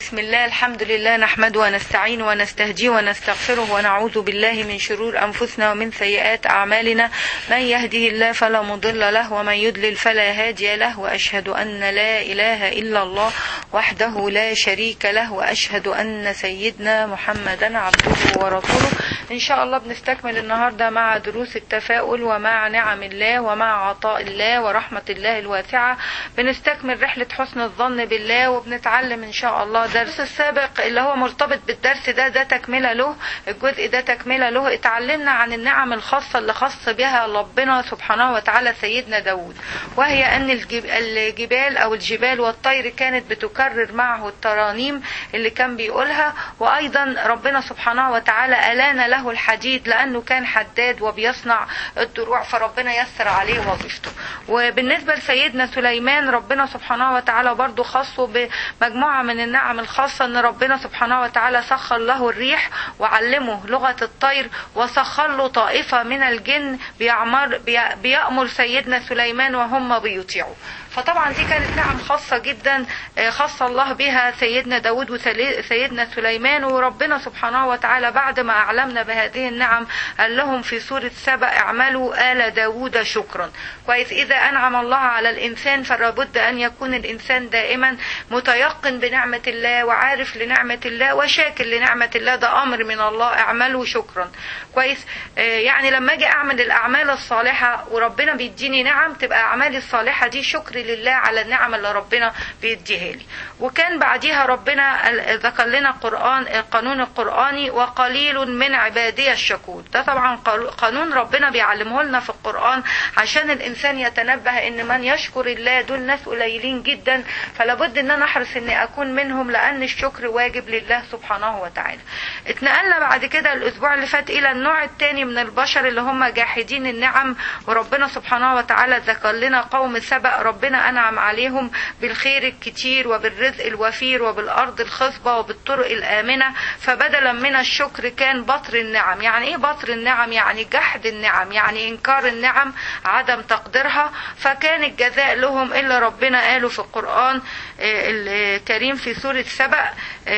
بسم الله الحمد لله نحمده ونستعين ونستهديه ونستغفره ونعوذ بالله من شرور أنفسنا ومن سيئات أعمالنا من يهده الله فلا مضل له ومن يضلل فلا هادي له وأشهد أن لا إله إلا الله وحده لا شريك له وأشهد أن سيدنا محمدا عبده ورسوله إن شاء الله بنستكمل النهاردة مع دروس التفاؤل ومع نعم الله ومع عطاء الله ورحمة الله الواسعة بنستكمل رحلة حسن الظن بالله وبنتعلم إن شاء الله درس السابق اللي هو مرتبط بالدرس ده ده تكملة له الجزء ده تكملة له اتعلمنا عن النعم الخاصة اللي خص بها ربنا سبحانه وتعالى سيدنا داود وهي أن الجب- الجبال أو الجبال والطير كانت بتكرر معه الترانيم اللي كان بيقولها وأيضا ربنا سبحانه وتعالى ألان له الحديد لأنه كان حداد وبيصنع الدروع فربنا يسر عليه وظيفته وبالنسبة لسيدنا سليمان ربنا سبحانه وتعالى برضو خصه بمجموعة من النعم الخاصة أن ربنا سبحانه وتعالى سخر له الريح وعلمه لغة الطير وسخر له طائفة من الجن بيعمر بي- بيأمر سيدنا سليمان وهم بيطيعوا فطبعا دي كانت نعم خاصة جدا آه، خص الله بها سيدنا داود وسيدنا سليمان وربنا سبحانه وتعالى بعد ما أعلمنا بهذه النعم قال لهم في سورة سبأ اعملوا آل داود شكرا كويس إذا أنعم الله على الإنسان فلابد أن يكون الإنسان دائما متيقن بنعمة الله وعارف لنعمة الله وشاكر لنعمة الله ده أمر من الله اعملوا شكرا كويس آه، يعني لما أجي أعمل الأعمال الصالحة وربنا بيديني نعم تبقى أعمالي الصالحة دي شكر لله على النعم اللي ربنا بيديها لي وكان بعديها ربنا ال- ذكر لنا قرآن القانون القرآني وقليل من عبادي الشكور ده طبعا قال- قانون ربنا بيعلمه لنا في القرآن عشان الإنسان يتنبه إن من يشكر الله دول ناس قليلين جدا فلابد إن أنا أحرص إني أكون منهم لأن الشكر واجب لله سبحانه وتعالى اتنقلنا بعد كده الأسبوع اللي فات إلى النوع الثاني من البشر اللي هم جاحدين النعم وربنا سبحانه وتعالى ذكر لنا قوم سبأ ربنا أنعم عليهم بالخير الكتير وبالرزق الوفير وبالأرض الخصبة وبالطرق الآمنة فبدلا من الشكر كان بطر النعم يعني إيه بطر النعم يعني جحد النعم يعني إنكار النعم عدم تقديرها فكان الجزاء لهم إلا ربنا قاله في القرآن آه، الكريم في سورة سبأ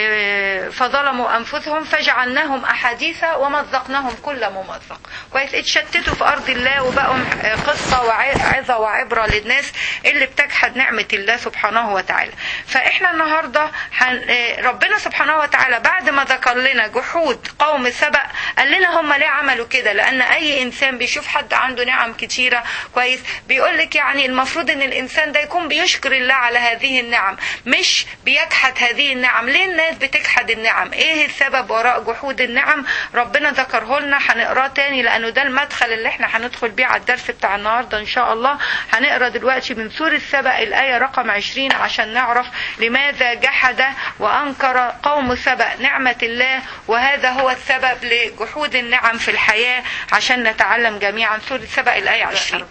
آه، فظلموا أنفسهم فجعلناهم أحاديث ومزقناهم كل ممزق كويس اتشتتوا في أرض الله وبقوا آه، قصة وعظة وعبرة للناس اللي بتجحد نعمة الله سبحانه وتعالى فإحنا النهاردة حن... آه، ربنا سبحانه وتعالى بعد ما ذكر لنا جحود قوم سبأ قال لنا هم ليه عملوا كده لأن أي إنسان بيشوف حد عنده نعم كتيرة كويس بيقول لك يعني المفروض إن الإنسان ده يكون بيشكر الله على هذه النعم مش بيجحد هذه النعم ليه الناس بتجحد النعم ايه السبب وراء جحود النعم ربنا ذكره لنا هنقراه تاني لانه ده المدخل اللي احنا هندخل بيه على الدرس بتاع النهارده ان شاء الله هنقرا دلوقتي من سورة سبأ الآية رقم 20 عشان نعرف لماذا جحد وأنكر قوم سبأ نعمة الله وهذا هو السبب لجحود النعم في الحياة عشان نتعلم جميعا سورة سبأ الآية 20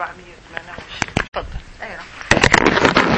اتفضل آية رقم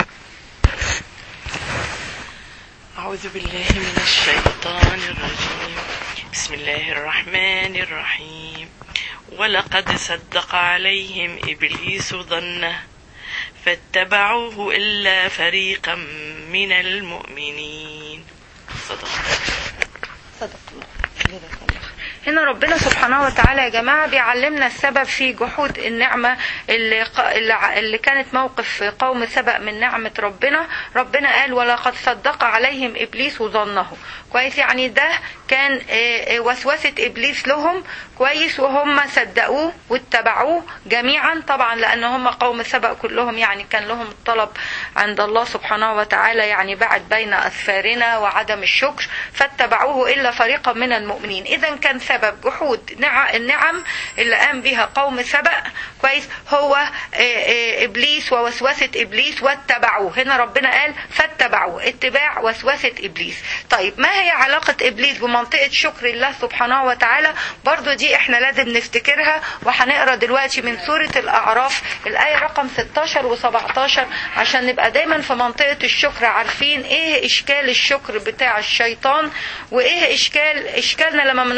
أعوذ بالله من الشيطان الرجيم بسم الله الرحمن الرحيم ولقد صدق عليهم إبليس ظنه فاتبعوه إلا فريقا من المؤمنين صدق صدق الله جزاك الله خير. هنا ربنا سبحانه وتعالى يا جماعة بيعلمنا السبب في جحود النعمة اللي, ق- اللي ع- اللي كانت موقف قوم سبأ من نعمة ربنا ربنا قال ولقد صدق عليهم إبليس ظنه كويس يعني ده كان آه، آه، وسوسة إبليس لهم كويس وهم صدقوه واتبعوه جميعا طبعا لأن هم قوم سبأ كلهم يعني كان لهم الطلب عند الله سبحانه وتعالى يعني بعد بين أسفارنا وعدم الشكر فاتبعوه إلا فريقا من المؤمنين إذا كان سبب جحود نع- النعم اللي قام بها قوم سبأ كويس هو آه، آه، إبليس ووسوسة إبليس واتبعوه هنا ربنا قال فاتبعوه اتباع وسوسة إبليس طيب ما هي علاقة إبليس بمنطقة شكر الله سبحانه وتعالى برضو دي احنا لازم نفتكرها وهنقرا دلوقتي من سورة الأعراف الآية رقم 16 و17 عشان نبقى دايما في منطقة الشكر عارفين ايه إشكال الشكر بتاع الشيطان وايه إشكال إشكالنا لما ما نشكرش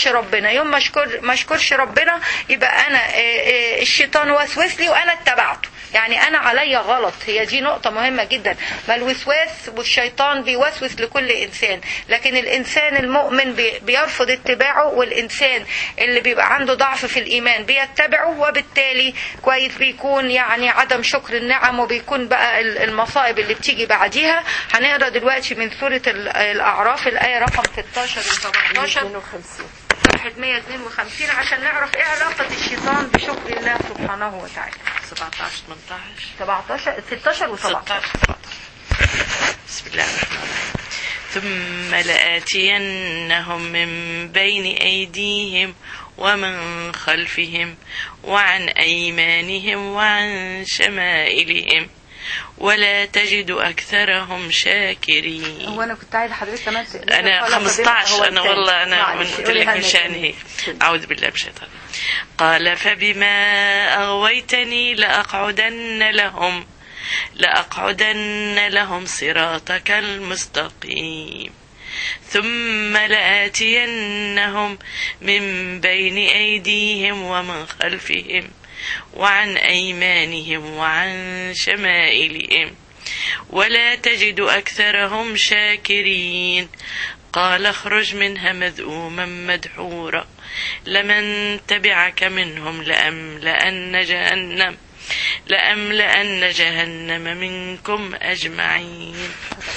اشكرش ربنا يوم ما اشكر ما اشكرش ربنا يبقى انا آه، آه، الشيطان وسوس لي وانا اتبعته يعني انا عليا غلط هي دي نقطة مهمة جدا ما الوسواس والشيطان بيوسوس لكل انسان لكن الانسان المؤمن بي- بيرفض اتباعه والانسان اللي بيبقى عنده ضعف في الايمان بيتبعه وبالتالي كويس بيكون يعني عدم شكر النعم وبيكون بقى ال- المصائب اللي بتيجي بعديها هنقرا دلوقتي من سورة ال- الاعراف الايه رقم 16 و 17 52 صفحة 152 عشان نعرف ايه علاقة الشيطان بشكر الله سبحانه وتعالى 17 18 17 16 و 17 16 بسم الله الرحمن الرحيم ثم لآتينهم من بين أيديهم ومن خلفهم وعن أيمانهم وعن شمائلهم ولا تجد أكثرهم شاكرين هو انا كنت عايزه حضرتك كمان تقولي أنا الخلق بما 15 هو أنا الثاني. والله أنا معلش، من قلت قولي لك لنا من شأن تاني. هيك أعوذ بالله من الشيطان قال فبما أغويتني لأقعدن لهم لأقعدن لهم صراطك المستقيم ثم لآتينهم من بين أيديهم ومن خلفهم وعن أيمانهم وعن شمائلهم ولا تجد أكثرهم شاكرين قال اخرج منها مذءوما مدحورا لمن تبعك منهم لأملأن جهنم لأملأن جهنم منكم أجمعين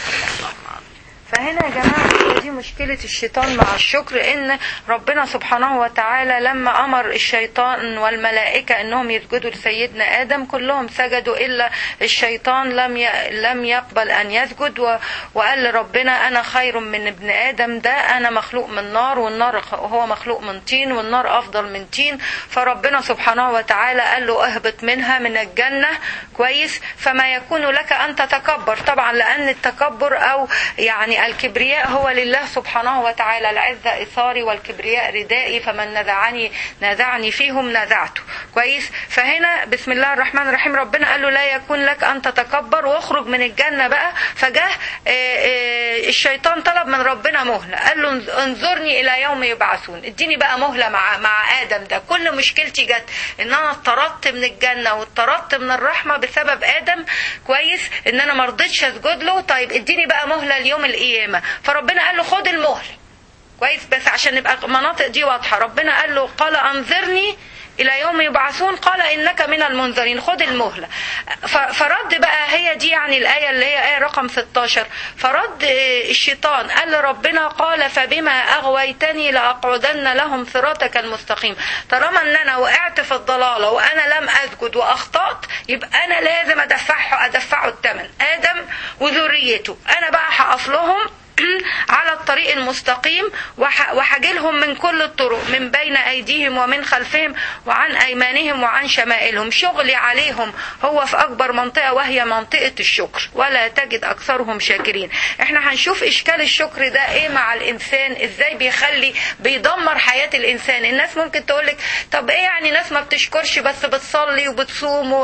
فهنا يا جماعة هي دي مشكلة الشيطان مع الشكر ان ربنا سبحانه وتعالى لما امر الشيطان والملائكة انهم يسجدوا لسيدنا ادم كلهم سجدوا الا الشيطان لم ي... لم يقبل ان يسجد و... وقال لربنا انا خير من ابن ادم ده انا مخلوق من نار والنار خ- هو مخلوق من طين والنار افضل من طين فربنا سبحانه وتعالى قال له اهبط منها من الجنة كويس فما يكون لك ان تتكبر طبعا لان التكبر او يعني الكبرياء هو لله سبحانه وتعالى العزة إثاري والكبرياء ردائي فمن نزعني نزعني فيهم نزعته كويس فهنا بسم الله الرحمن الرحيم ربنا قال له لا يكون لك أن تتكبر واخرج من الجنة بقى فجاه آه، آه، الشيطان طلب من ربنا مهلة قال له انظرني إلى يوم يبعثون اديني بقى مهلة مع مع آدم ده كل مشكلتي جت ان انا اتطردت من الجنة واتطردت من الرحمة بسبب آدم كويس ان انا ما رضيتش اسجد له طيب اديني بقى مهلة اليوم القيامة فربنا قال له خد المهلة كويس بس عشان نبقى المناطق دي واضحة ربنا قال له قال انظرني إلى يوم يبعثون قال إنك من المنذرين خد المهلة ف- فرد بقى هي دي يعني الآية اللي هي آية رقم 16 فرد آه، الشيطان قال لربنا قال فبما أغويتني لأقعدن لهم صراطك المستقيم طالما إن أنا وقعت في الضلالة وأنا لم أسجد وأخطأت يبقى أنا لازم أدفعه أدفعه الثمن آدم وذريته أنا بقى هقف لهم على الطريق المستقيم وح- وحجلهم من كل الطرق من بين أيديهم ومن خلفهم وعن أيمانهم وعن شمائلهم شغلي عليهم هو في أكبر منطقة وهي منطقة الشكر ولا تجد أكثرهم شاكرين احنا هنشوف إشكال الشكر ده إيه مع الإنسان إزاي بيخلي بيدمر حياة الإنسان الناس ممكن تقولك طب إيه يعني ناس ما بتشكرش بس بتصلي وبتصوم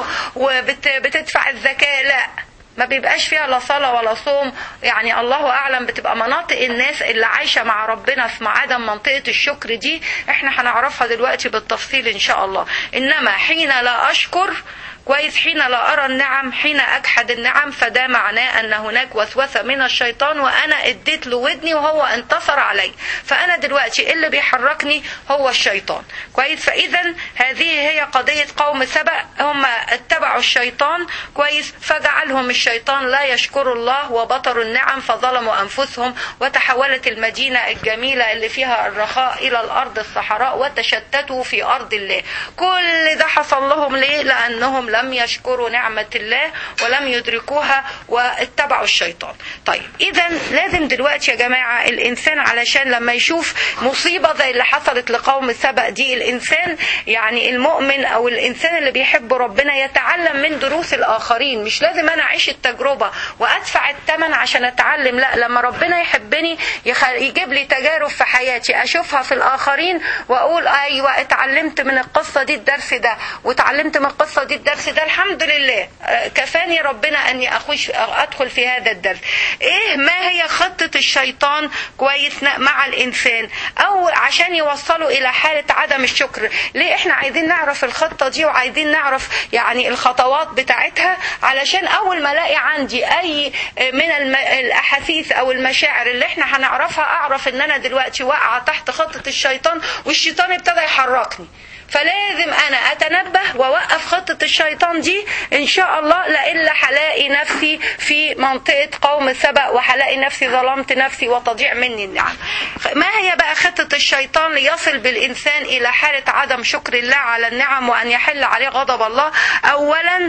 وبتدفع الزكاة لا ما بيبقاش فيها لا صلاة ولا صوم يعني الله أعلم بتبقى مناطق الناس اللي عايشة مع ربنا في عدم منطقة الشكر دي احنا هنعرفها دلوقتي بالتفصيل إن شاء الله إنما حين لا أشكر كويس حين لا أرى النعم حين أجحد النعم فده معناه أن هناك وسوسة من الشيطان وأنا اديت له ودني وهو انتصر علي فأنا دلوقتي اللي بيحركني هو الشيطان كويس فإذا هذه هي قضية قوم سبأ هم اتبعوا الشيطان كويس فجعلهم الشيطان لا يشكروا الله وبطروا النعم فظلموا أنفسهم وتحولت المدينة الجميلة اللي فيها الرخاء إلى الأرض الصحراء وتشتتوا في أرض الله كل ده حصل لهم ليه لأنهم لم يشكروا نعمة الله ولم يدركوها واتبعوا الشيطان طيب إذا لازم دلوقتي يا جماعة الإنسان علشان لما يشوف مصيبة زي اللي حصلت لقوم سبأ دي الإنسان يعني المؤمن أو الإنسان اللي بيحب ربنا يتعلم من دروس الآخرين مش لازم أنا أعيش التجربة وأدفع الثمن عشان أتعلم لا لما ربنا يحبني يخ... يجيب لي تجارب في حياتي أشوفها في الآخرين وأقول أيوة اتعلمت من القصة دي الدرس ده واتعلمت من القصة دي الدرس الدرس ده الحمد لله آه، كفاني ربنا اني اخش ادخل في هذا الدرس ايه ما هي خطة الشيطان كويس ن- مع الانسان او عشان يوصله الى حالة عدم الشكر ليه احنا عايزين نعرف الخطة دي وعايزين نعرف يعني الخطوات بتاعتها علشان اول ما الاقي عندي اي من الم- الاحاسيس او المشاعر اللي احنا هنعرفها اعرف ان انا دلوقتي واقعة تحت خطة الشيطان والشيطان ابتدى يحركني فلازم انا اتنبه واوقف خطة الشيطان دي ان شاء الله لإلا هلاقي نفسي في منطقة قوم سبأ وهلاقي نفسي ظلمت نفسي وتضيع مني النعم ما هي بقى خطة الشيطان ليصل بالانسان الى حالة عدم شكر الله على النعم وان يحل عليه غضب الله اولا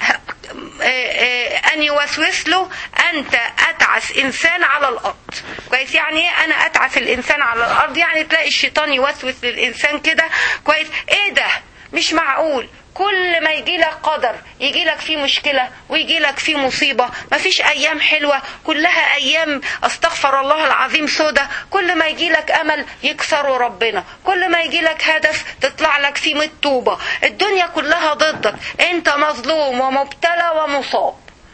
ان يوسوس له انت اتعس انسان على الارض كويس يعني ايه انا اتعس الانسان على الارض يعني تلاقي الشيطان يوسوس للانسان كده كويس ايه ده مش معقول كل ما يجي لك قدر يجي لك فيه مشكلة ويجي لك فيه مصيبة مفيش أيام حلوة كلها أيام أستغفر الله العظيم سودة كل ما يجي لك أمل يكسروا ربنا كل ما يجي لك هدف تطلع لك فيه متوبة الدنيا كلها ضدك أنت مظلوم ومبتلى ومصاب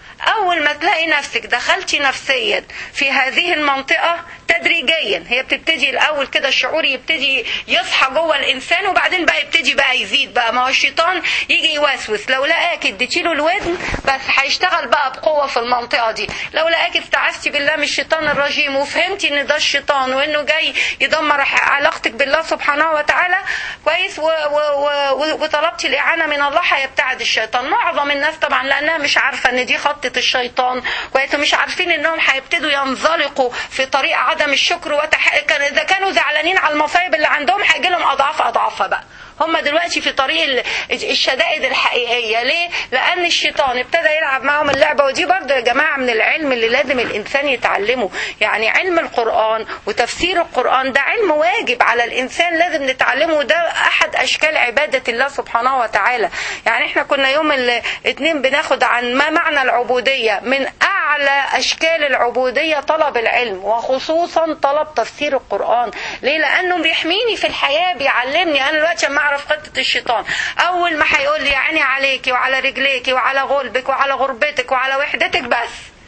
أول ما تلاقي نفسك دخلتي نفسيا في هذه المنطقة تدريجيا هي بتبتدي الأول كده الشعور يبتدي يصحى جوه الإنسان وبعدين بقى يبتدي بقى يزيد بقى ما هو الشيطان يجي يوسوس لو لقاك اديتيله الودن بس هيشتغل بقى بقوة في المنطقة دي لو لقاك استعذتي بالله من الشيطان الرجيم وفهمتي ان ده الشيطان وانه جاي يدمر علاقتك بالله سبحانه وتعالى كويس و و و وطلبتي الإعانة من الله هيبتعد الشيطان معظم الناس طبعا لأنها مش عارفة ان دي خطة الشيطان كويس مش عارفين انهم هيبتدوا ينزلقوا في طريق عدم الشكر وتح... كان اذا كانوا زعلانين على المصايب اللي عندهم هيجي لهم اضعاف اضعافها بقى هم دلوقتي في طريق ال- الشدائد الحقيقيه ليه لان الشيطان ابتدى يلعب معاهم اللعبه ودي برضه يا جماعه من العلم اللي لازم الانسان يتعلمه يعني علم القران وتفسير القران ده علم واجب على الانسان لازم نتعلمه ده احد اشكال عباده الله سبحانه وتعالى يعني احنا كنا يوم الاثنين بناخد عن ما معنى العبوديه من اعلى اشكال العبوديه طلب العلم وخصوصا طلب تفسير القران ليه لانه بيحميني في الحياه بيعلمني انا دلوقتي لما اعرف خطه الشيطان اول ما هيقول لي يا عيني عليكي وعلى رجليكي وعلى غلبك وعلى غربتك وعلى وحدتك بس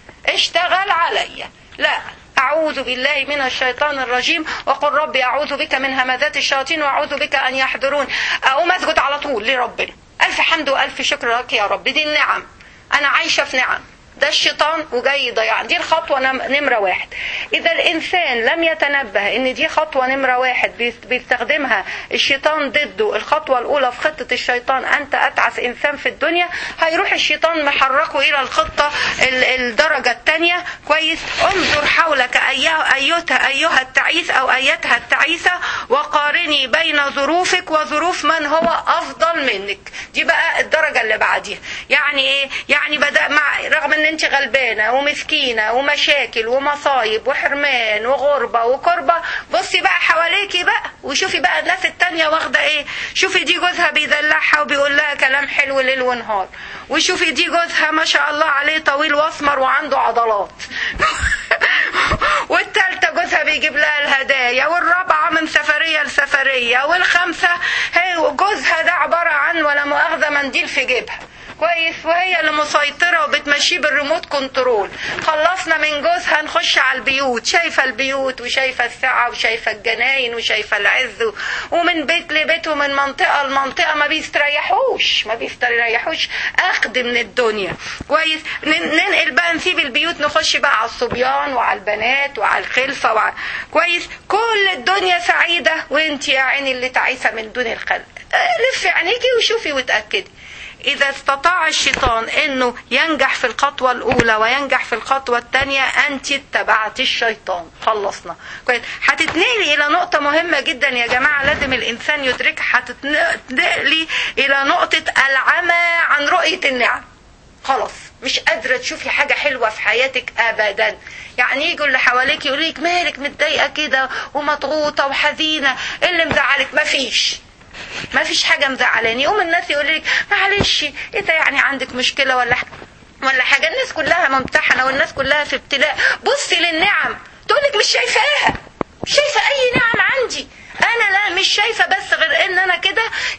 اشتغل عليا لا أعوذ بالله من الشيطان الرجيم وقل ربي أعوذ بك من همذات الشياطين وأعوذ بك أن يحضرون أقوم أسجد على طول لربنا ألف حمد وألف شكر لك يا رب دي النعم أنا عايشة في نعم ده الشيطان وجاي يضيعني دي الخطوة نم- نمرة واحد إذا الإنسان لم يتنبه إن دي خطوة نمرة واحد بيست- بيستخدمها الشيطان ضده الخطوة الأولى في خطة الشيطان أنت أتعس إنسان في الدنيا هيروح الشيطان محركه إلى الخطة ال- الدرجة الثانية كويس انظر حولك أيها أيتها أيها التعيس أو أيتها التعيسة وقارني بين ظروفك وظروف من هو أفضل منك دي بقى الدرجة اللي بعديها يعني إيه يعني بدأ مع رغم إن أنت غلبانة ومسكينة ومشاكل ومصايب وحرمان وغربة وكربة بصي بقى حواليكي بقى وشوفي بقى الناس التانية واخدة إيه شوفي دي جوزها بيدلعها وبيقول لها كلام حلو ليل ونهار وشوفي دي جوزها ما شاء الله عليه طويل واسمر وعنده عضلات والتالتة جوزها بيجيب لها الهدايا والرابعة من سفرية لسفرية والخامسة هي جوزها ده عبارة عن ولا مؤاخذة منديل في جيبها كويس وهي اللي مسيطرة وبتمشيه بالريموت كنترول خلصنا من جوزها نخش على البيوت شايفة البيوت وشايفة السعة وشايفة الجناين وشايفة العز و- ومن بيت لبيت ومن منطقة لمنطقة ما بيستريحوش ما بيستريحوش أخد من الدنيا كويس ن- ننقل بقى نسيب البيوت نخش بقى على الصبيان وعلى البنات وعلى الخلفة وعلى كويس كل الدنيا سعيدة وانت يا عيني اللي تعيسة من دون الخلق لفي عينيكي وشوفي وتأكدي إذا استطاع الشيطان أنه ينجح في الخطوة الأولى وينجح في الخطوة الثانية أنت اتبعت الشيطان خلصنا كويس هتتنقلي إلى نقطة مهمة جدا يا جماعة لازم الإنسان يدركها هتتنقلي إلى نقطة العمى عن رؤية النعم خلاص مش قادرة تشوفي حاجة حلوة في حياتك أبدا يعني يجوا اللي حواليك يقولوا لك مالك متضايقة كده ومضغوطة وحزينة إيه اللي مزعلك مفيش ما فيش حاجة مزعلاني يقوم الناس يقول لك معلش ايه ده يعني عندك مشكلة ولا حاجة ولا حاجة الناس كلها ممتحنة والناس كلها في ابتلاء بصي للنعم تقول لك مش شايفاها مش شايفة أي نعم عندي أنا لا مش شايفة بس غير إن أنا كده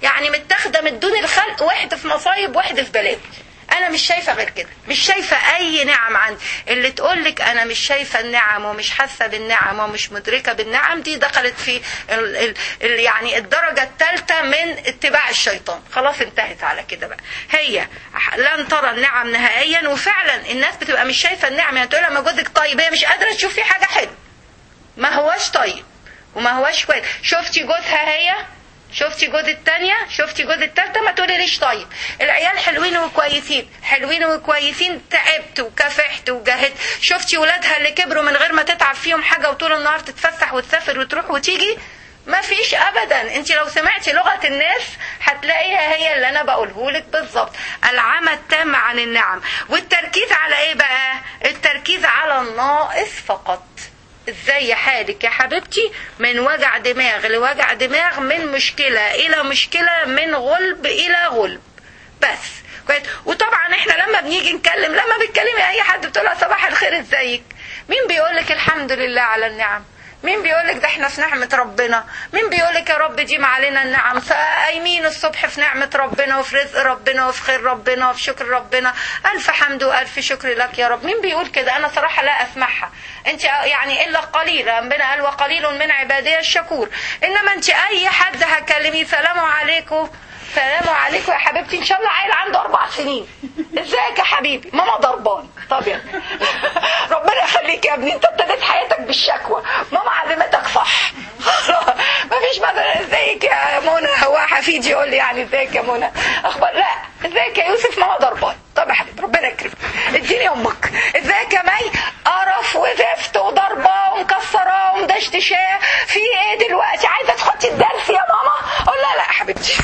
يعني متاخده من دون الخلق واحد في مصايب واحد في بلاوي انا مش شايفه غير كده مش شايفه اي نعم عندي اللي تقول لك انا مش شايفه النعم ومش حاسه بالنعم ومش مدركه بالنعم دي دخلت في ال ال ال يعني الدرجه الثالثه من اتباع الشيطان خلاص انتهت على كده بقى هي لن ترى النعم نهائيا وفعلا الناس بتبقى مش شايفه النعم يعني تقول لما جوزك طيب هي مش قادره تشوف فيه حاجه حلوه ما هواش طيب وما هواش كويس شفتي جوزها هي شفتي جوز التانية شفتي جوز التالتة ما تقولي ليش طيب العيال حلوين وكويسين حلوين وكويسين تعبت وكافحت وجاهدت شفتي ولادها اللي كبروا من غير ما تتعب فيهم حاجة وطول النهار تتفسح وتسافر وتروح وتيجي ما فيش ابدا انت لو سمعتي لغه الناس هتلاقيها هي اللي انا بقوله لك بالظبط العمى التام عن النعم والتركيز على ايه بقى التركيز على الناقص فقط ازاي حالك يا حبيبتي من وجع دماغ لوجع دماغ من مشكلة إلى مشكلة من غلب إلى غلب بس كويس وطبعا احنا لما بنيجي نتكلم لما بتكلمي اي حد بتقول صباح الخير ازيك مين بيقول لك الحمد لله على النعم مين بيقول لك ده احنا في نعمة ربنا مين بيقول لك يا رب ديم علينا النعم فقايمين الصبح في نعمة ربنا وفي رزق ربنا وفي خير ربنا وفي شكر ربنا ألف حمد وألف شكر لك يا رب مين بيقول كده أنا صراحة لا أسمعها أنت يعني إلا قليل ربنا قال وقليل من عبادي الشكور إنما أنت أي حد هتكلميه سلام عليكم سلام عليكم يا حبيبتي ان شاء الله عيل عنده اربع سنين ازيك يا حبيبي ماما ضربان طب يا ربنا يخليك يا ابني انت ابتديت حياتك بالشكوى ماما علمتك صح مفيش مثلا ازيك يا منى هو حفيدي يقول لي يعني ازيك يا منى اخبار لا ازيك يا يوسف ماما ضربان طب يا حبيبي ربنا يكرمك اديني امك ازيك يا مي قرف وزفت وضربه ومكسره ومدشدشاه في ايه دلوقتي عايزه تحطي الدرس يا ماما اقول لا لا يا حبيبتي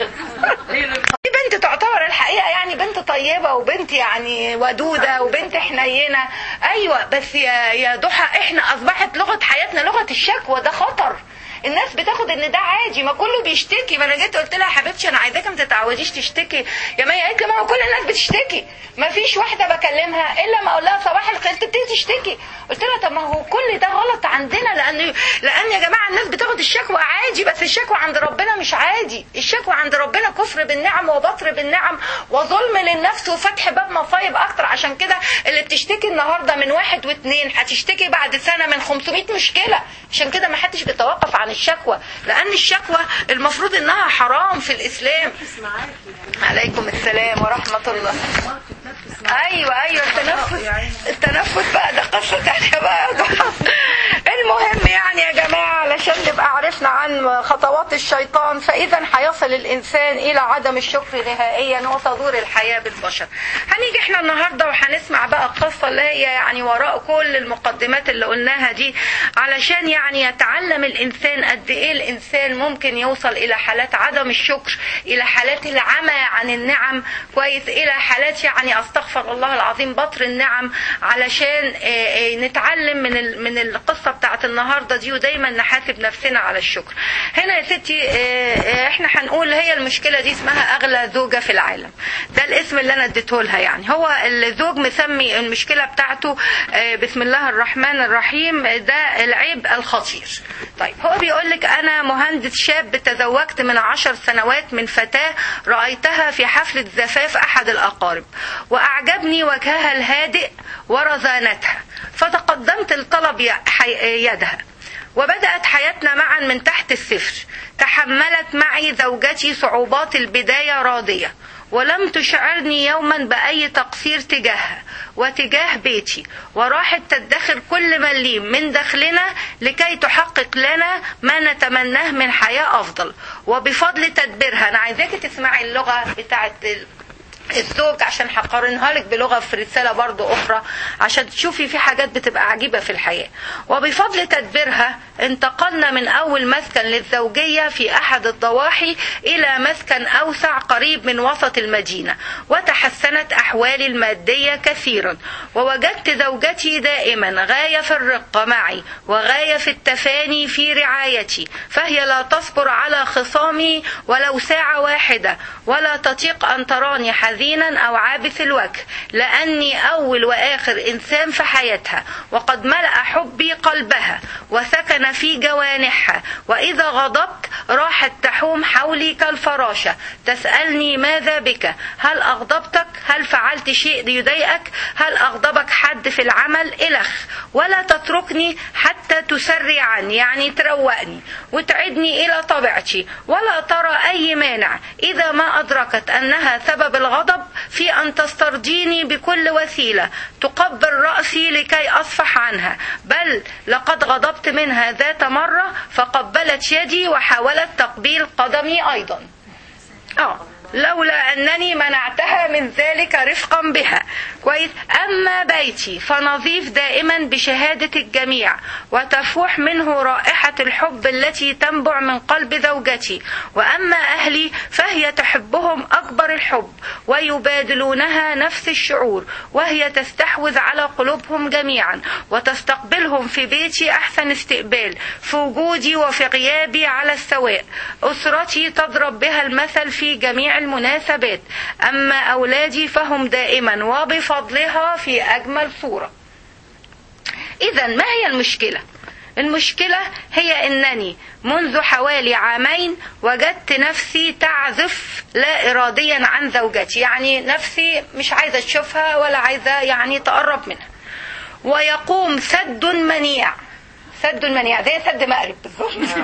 دي بنت تعتبر الحقيقه يعني بنت طيبه وبنت يعني ودوده وبنت حنينه ايوه بس يا يا ضحى احنا اصبحت لغه حياتنا لغه الشكوى ده خطر الناس بتاخد ان ده عادي ما كله بيشتكي ما انا جيت قلت لها يا حبيبتي انا عايزاك ما تتعوديش تشتكي يا مي قالت لي ما هو كل الناس بتشتكي ما فيش واحده بكلمها الا ما اقول لها صباح الخير تبتدي تشتكي قلت لها طب ما هو كل ده غلط عندنا لان لان يا جماعه الناس بتاخد الشكوى عادي بس الشكوى عند ربنا مش عادي الشكوى عند ربنا كفر بالنعم وبطر بالنعم وظلم للنفس وفتح باب مصايب اكتر عشان كده اللي بتشتكي النهارده من واحد واثنين هتشتكي بعد سنه من 500 مشكله عشان كده ما حدش بيتوقف عن الشكوى لان الشكوى المفروض انها حرام في الاسلام عليكم السلام ورحمه الله ايوه ايوه التنفس التنفس بقى ده قصه تانية بقى المهم يعني يا جماعه علشان نبقى عرفنا عن خطوات الشيطان فاذا هيصل الانسان الى عدم الشكر نهائيا وتدور الحياه بالبشر هنيجي احنا النهارده وهنسمع بقى القصه اللي هي يعني وراء كل المقدمات اللي قلناها دي علشان يعني يتعلم الانسان قد ايه الانسان ممكن يوصل الى حالات عدم الشكر الى حالات العمى عن النعم كويس الى حالات يعني استغفر الله العظيم بطر النعم علشان نتعلم من من القصه بتاعت النهارده دي ودايما نحاسب نفسنا على الشكر هنا يا ستي احنا هنقول هي المشكله دي اسمها اغلى زوجه في العالم ده الاسم اللي انا اديته لها يعني هو الزوج مسمي المشكله بتاعته بسم الله الرحمن الرحيم ده العيب الخطير طيب هو بيقول لك انا مهندس شاب تزوجت من عشر سنوات من فتاه رايتها في حفله زفاف احد الاقارب واعجبني وجهها الهادئ ورزانتها فتقدمت لطلب يدها وبدأت حياتنا معا من تحت الصفر تحملت معي زوجتي صعوبات البداية راضية ولم تشعرني يوما بأي تقصير تجاهها وتجاه بيتي وراحت تدخر كل مليم من دخلنا لكي تحقق لنا ما نتمناه من حياة أفضل وبفضل تدبيرها أنا عايزاكي تسمعي اللغة بتاعت الزوج عشان هقارنها لك بلغه في رساله برضو اخرى عشان تشوفي في حاجات بتبقى عجيبه في الحياه وبفضل تدبيرها انتقلنا من اول مسكن للزوجيه في احد الضواحي الى مسكن اوسع قريب من وسط المدينه وتحسنت احوالي الماديه كثيرا ووجدت زوجتي دائما غايه في الرقه معي وغايه في التفاني في رعايتي فهي لا تصبر على خصامي ولو ساعه واحده ولا تطيق ان تراني حزينة حزينا أو عابث الوجه لأني أول وآخر إنسان في حياتها وقد ملأ حبي قلبها وسكن في جوانحها وإذا غضبت راحت تحوم حولي كالفراشة تسألني ماذا بك هل أغضبتك هل فعلت شيء يضايقك هل أغضبك حد في العمل إلخ ولا تتركني حتى تسري عني يعني تروقني وتعدني إلى طبيعتي ولا ترى أي مانع إذا ما أدركت أنها سبب الغضب في أن تسترضيني بكل وسيلة تقبل رأسي لكي أصفح عنها بل لقد غضبت منها ذات مرة فقبلت يدي وحاولت تقبيل قدمي أيضا آه لولا أنني منعتها من ذلك رفقا بها كويس أما بيتي فنظيف دائما بشهادة الجميع وتفوح منه رائحة الحب التي تنبع من قلب زوجتي وأما أهلي فهي تحبهم أكبر الحب ويبادلونها نفس الشعور وهي تستحوذ على قلوبهم جميعا وتستقبلهم في بيتي أحسن استقبال في وجودي وفي غيابي على السواء أسرتي تضرب بها المثل في جميع المناسبات أما أولادي فهم دائما وبفضلها في أجمل صورة إذا ما هي المشكلة؟ المشكلة هي أنني منذ حوالي عامين وجدت نفسي تعزف لا إراديا عن زوجتي يعني نفسي مش عايزة أشوفها ولا عايزة يعني تقرب منها ويقوم سد منيع سد منيع زي سد مأرب بالظبط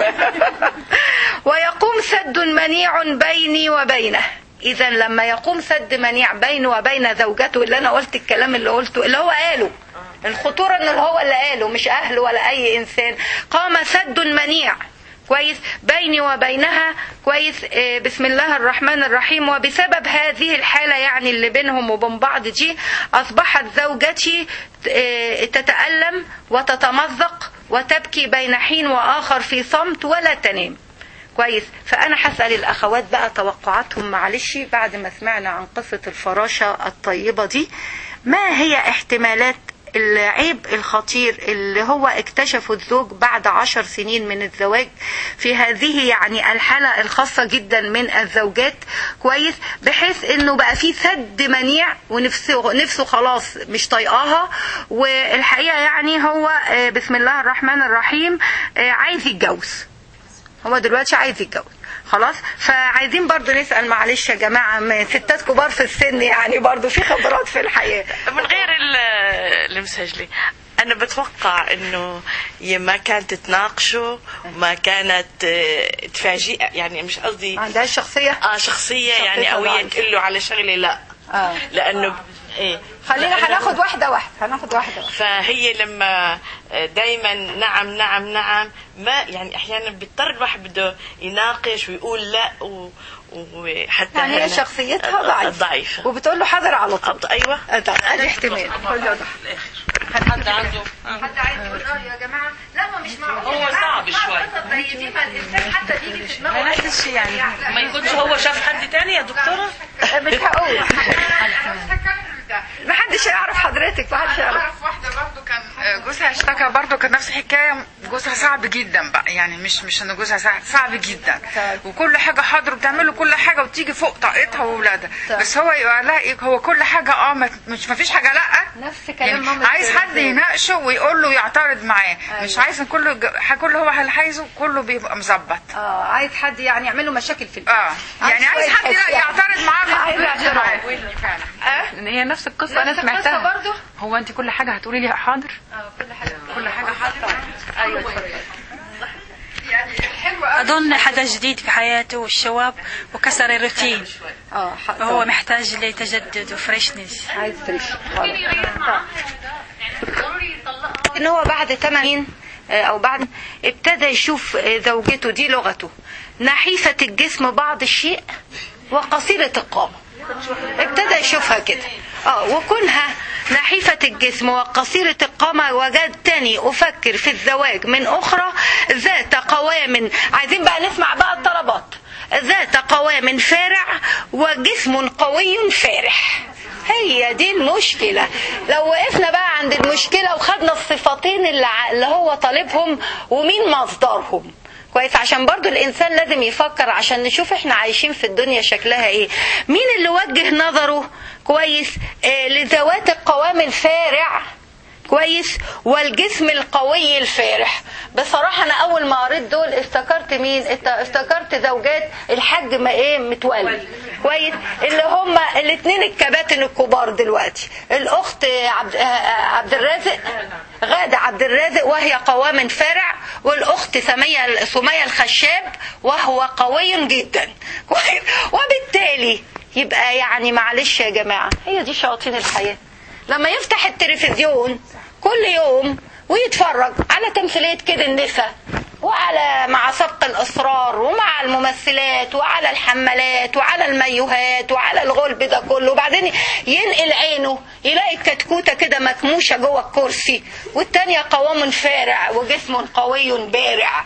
ويقوم سد منيع بيني وبينه اذا لما يقوم سد منيع بينه وبين زوجته اللي انا قلت الكلام اللي قلته اللي هو قاله الخطورة ان هو اللي قاله مش اهله ولا اي انسان قام سد منيع كويس بيني وبينها كويس آه، بسم الله الرحمن الرحيم وبسبب هذه الحالة يعني اللي بينهم وبين بعض دي أصبحت زوجتي آه، تتألم وتتمزق وتبكي بين حين وآخر في صمت ولا تنام كويس فأنا هسأل الأخوات بقى توقعاتهم معلش بعد ما سمعنا عن قصة الفراشة الطيبة دي ما هي احتمالات العيب الخطير اللي هو اكتشفه الزوج بعد عشر سنين من الزواج في هذه يعني الحالة الخاصة جدا من الزوجات كويس بحيث انه بقى في سد منيع ونفسه نفسه خلاص مش طايقاها والحقيقة يعني هو آه، بسم الله الرحمن الرحيم آه، عايز يتجوز هو دلوقتي عايز يتجوز خلاص فعايزين برضو نسأل معلش يا جماعة ما ستات كبار في السن يعني برضو في خبرات في الحياة من غير ال- المسجلي انا بتوقع انه هي ما كانت تناقشه وما كانت آه، تفاجئ يعني مش قصدي ما عندهاش شخصية اه شخصيه يعني او هي ضعيفة. تقول له على شغله لا آه. لانه ايه خلينا لأنه- هناخد واحدة واحدة هناخد واحدة واحدة فهي لما دايما نعم نعم نعم ما يعني احيانا بيضطر الواحد بده يناقش ويقول لا و- وحتى يعني هي هنا- شخصيتها ضعيفة ضعيفة وبتقول له حاضر على طول أط- ايوه آه، طب ادي احتمال حد عنده حد عايز يقول رأيه يا جماعة لا ما مش معقول هو يا جماعة. صعب شوي. قصص زي دي ما الإنسان حتى بيجي في دماغه معلش يعني ما يكونش هو شاف حد تاني يا دكتورة مش هقول محدش يعرف حضرتك محدش يعرف اعرف واحده برضو كان جوزها اشتكى برضو كانت نفس الحكايه جوزها صعب جدا بقى يعني مش مش ان جوزها صعب, صعب جدا وكل حاجه حاضر وبتعمل له كل حاجه وتيجي فوق طاقتها واولادها بس هو يقول لها ايه هو كل حاجه اه ما مش ما فيش حاجه لا نفس كلام يعني ماما عايز حد التربية. يناقشه ويقول له يعترض معاه مش أيوة. عايز إن كله ج- كله هو اللي عايزه كله بيبقى مظبط اه عايز حد يعني يعمل له مشاكل في البيت اه يعني عايز حد شوية حس يعني. يعترض معاه عايز اعتراض. فعلا ان هي نفس القصه نفس انا القصة سمعتها برضو؟ هو انت كل حاجه هتقولي لي حاضر كل حاجه حاضره ايوه اتفضل. يعني الحلو قوي أظن حدا جديد في حياته والشباب وكسر الروتين اه ح- وهو محتاج لتجدد وفريشنس عايز فريش ان هو بعد 80 او بعد ابتدى يشوف آه، زوجته دي لغته نحيفة الجسم بعض الشيء وقصيرة القامة ابتدى يشوفها كده اه وكونها نحيفة الجسم وقصيرة القامة وجدتني أفكر في الزواج من أخرى ذات قوام عايزين بقى نسمع بقى الطلبات ذات قوام فارع وجسم قوي فارح هي دي المشكلة لو وقفنا بقى عند المشكلة وخدنا الصفتين اللي, ع- اللي هو طالبهم ومين مصدرهم كويس عشان برضو الانسان لازم يفكر عشان نشوف احنا عايشين في الدنيا شكلها ايه مين اللي وجه نظره كويس آه لذوات القوام الفارع كويس والجسم القوي الفارح بصراحة أنا أول ما قريت دول افتكرت مين ات- افتكرت زوجات الحاج ما إيه متولي كويس اللي هم الاثنين الكباتن الكبار دلوقتي الأخت عبد, آه، عبد الرازق غادة عبد الرازق وهي قوام فارع والأخت سمية سمية الخشاب وهو قوي جدا كويس وبالتالي يبقى يعني معلش يا جماعة هي دي شياطين الحياة لما يفتح التلفزيون كل يوم ويتفرج على تمثيلية كده النساء وعلى مع سبق الأسرار ومع الممثلات وعلى الحمالات وعلى المايوهات وعلى الغلب ده كله وبعدين ينقل عينه يلاقي الكتكوتة كده مكموشة جوه الكرسي والتانية قوام فارع وجسم قوي بارع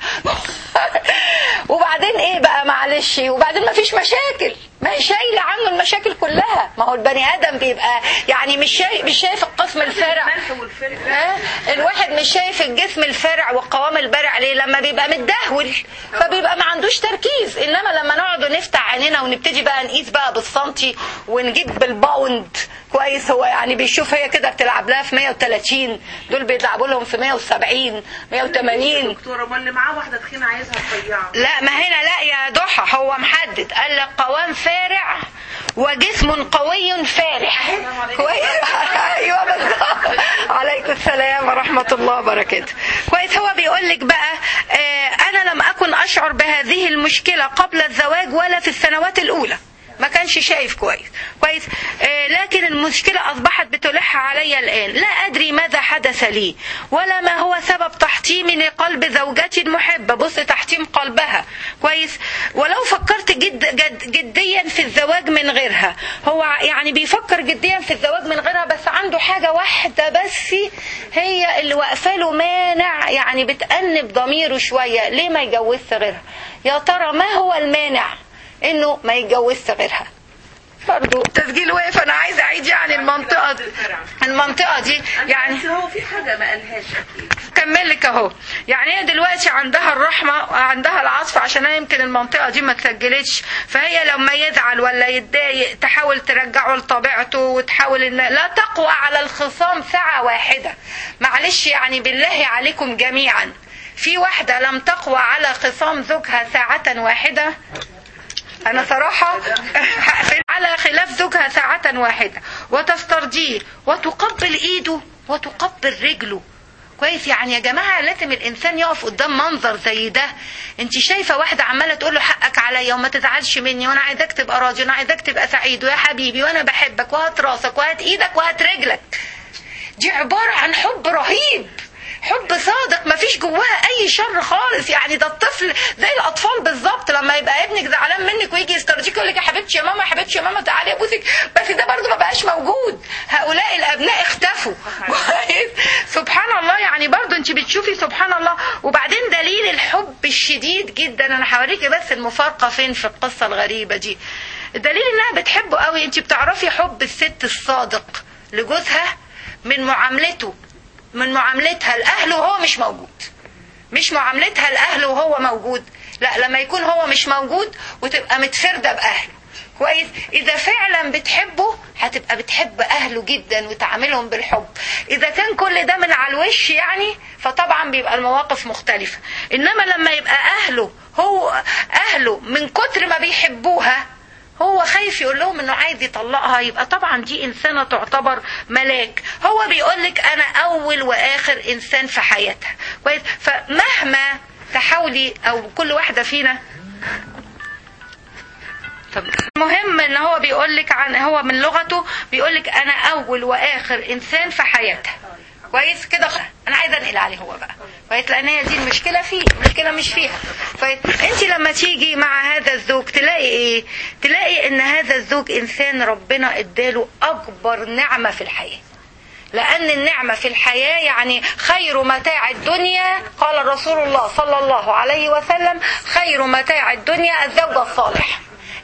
وبعدين ايه بقى معلش وبعدين مفيش مشاكل ما هي شايله عنه المشاكل كلها ما هو البني ادم بيبقى يعني مش شايف مش شايف القسم الفارع ها؟ الواحد مش شايف الجسم الفارع والقوام البارع ليه لما بيبقى متدهول فبيبقى ما عندوش تركيز انما لما نقعد ونفتح عينينا ونبتدي بقى نقيس بقى بالسنتي ونجيب بالباوند كويس هو يعني بيشوف هي كده بتلعب لها في 130 دول بيلعبوا لهم في 170 180 دكتوره ما اللي معاه واحده تخينه عايزها تضيعها لا ما هنا لا يا ضحى هو محدد قال لك قوام فارع وجسم قوي فارح كويس ايوه بالظبط عليكم السلام ورحمه الله وبركاته كويس هو بيقول لك بقى آه انا لم اكن اشعر بهذه المشكله قبل الزواج ولا في السنوات الاولى ما كانش شايف كويس كويس آه لكن المشكلة أصبحت بتلح علي الآن لا أدري ماذا حدث لي ولا ما هو سبب تحطيمي لقلب زوجتي المحبة بص تحطيم قلبها كويس ولو فكرت جد جد جديا في الزواج من غيرها هو يعني بيفكر جديا في الزواج من غيرها بس عنده حاجة واحدة بس هي اللي واقفة له مانع يعني بتأنب ضميره شوية ليه ما يجوزش غيرها يا ترى ما هو المانع انه ما يتجوزش غيرها برضو تسجيل وقف انا عايزه اعيد يعني المنطقه دي المنطقه دي يعني بس هو في حاجه ما قالهاش اكيد كمل لك اهو يعني هي دلوقتي عندها الرحمه وعندها العطف عشان هي يمكن المنطقه دي ما اتسجلتش فهي لما يزعل ولا يتضايق تحاول ترجعه لطبيعته وتحاول ان لا تقوى على الخصام ساعه واحده معلش يعني بالله عليكم جميعا في واحده لم تقوى على خصام زوجها ساعه واحده أنا صراحة هقفل على خلاف زوجها ساعة واحدة وتسترضيه وتقبل إيده وتقبل رجله كويس يعني يا جماعة لازم الإنسان يقف قدام منظر زي ده أنت شايفة واحدة عمالة تقول له حقك عليا وما تزعلش مني وأنا عايزاك تبقى راضي وأنا عايزاك تبقى سعيد ويا حبيبي وأنا بحبك وهات راسك وهات إيدك وهات رجلك دي عبارة عن حب رهيب حب صادق ما فيش جواها اي شر خالص يعني ده الطفل زي الاطفال بالظبط لما يبقى ابنك زعلان منك ويجي يسترجيك يقول لك يا حبيبتي يا ماما يا حبيبتي يا ماما تعالي ابوسك بس ده برضه ما بقاش موجود هؤلاء الابناء اختفوا كويس سبحان الله يعني برضه انت بتشوفي سبحان الله وبعدين دليل الحب الشديد جدا انا هوريكي بس المفارقه فين في القصه الغريبه دي الدليل انها بتحبه قوي انت بتعرفي حب الست الصادق لجوزها من معاملته من معاملتها لأهله وهو مش موجود مش معاملتها لأهله وهو موجود لا لما يكون هو مش موجود وتبقى متفردة بأهله كويس إذا فعلا بتحبه هتبقى بتحب أهله جدا وتعاملهم بالحب إذا كان كل ده من على الوش يعني فطبعا بيبقى المواقف مختلفة إنما لما يبقى أهله هو أهله من كتر ما بيحبوها هو خايف يقول لهم انه عايز يطلقها يبقى طبعا دي انسانه تعتبر ملاك هو بيقول لك انا اول واخر انسان في حياتها كويس فمهما تحاولي او كل واحده فينا طب المهم ان هو بيقول لك عن هو من لغته بيقول لك انا اول واخر انسان في حياتها كويس كده خ... انا عايزه انقل عليه هو بقى كويس لان هي دي المشكله فيه المشكله مش فيها كويس انت لما تيجي مع هذا الزوج تلاقي ايه تلاقي ان هذا الزوج انسان ربنا اداله اكبر نعمه في الحياه لأن النعمة في الحياة يعني خير متاع الدنيا قال رسول الله صلى الله عليه وسلم خير متاع الدنيا الزوج الصالح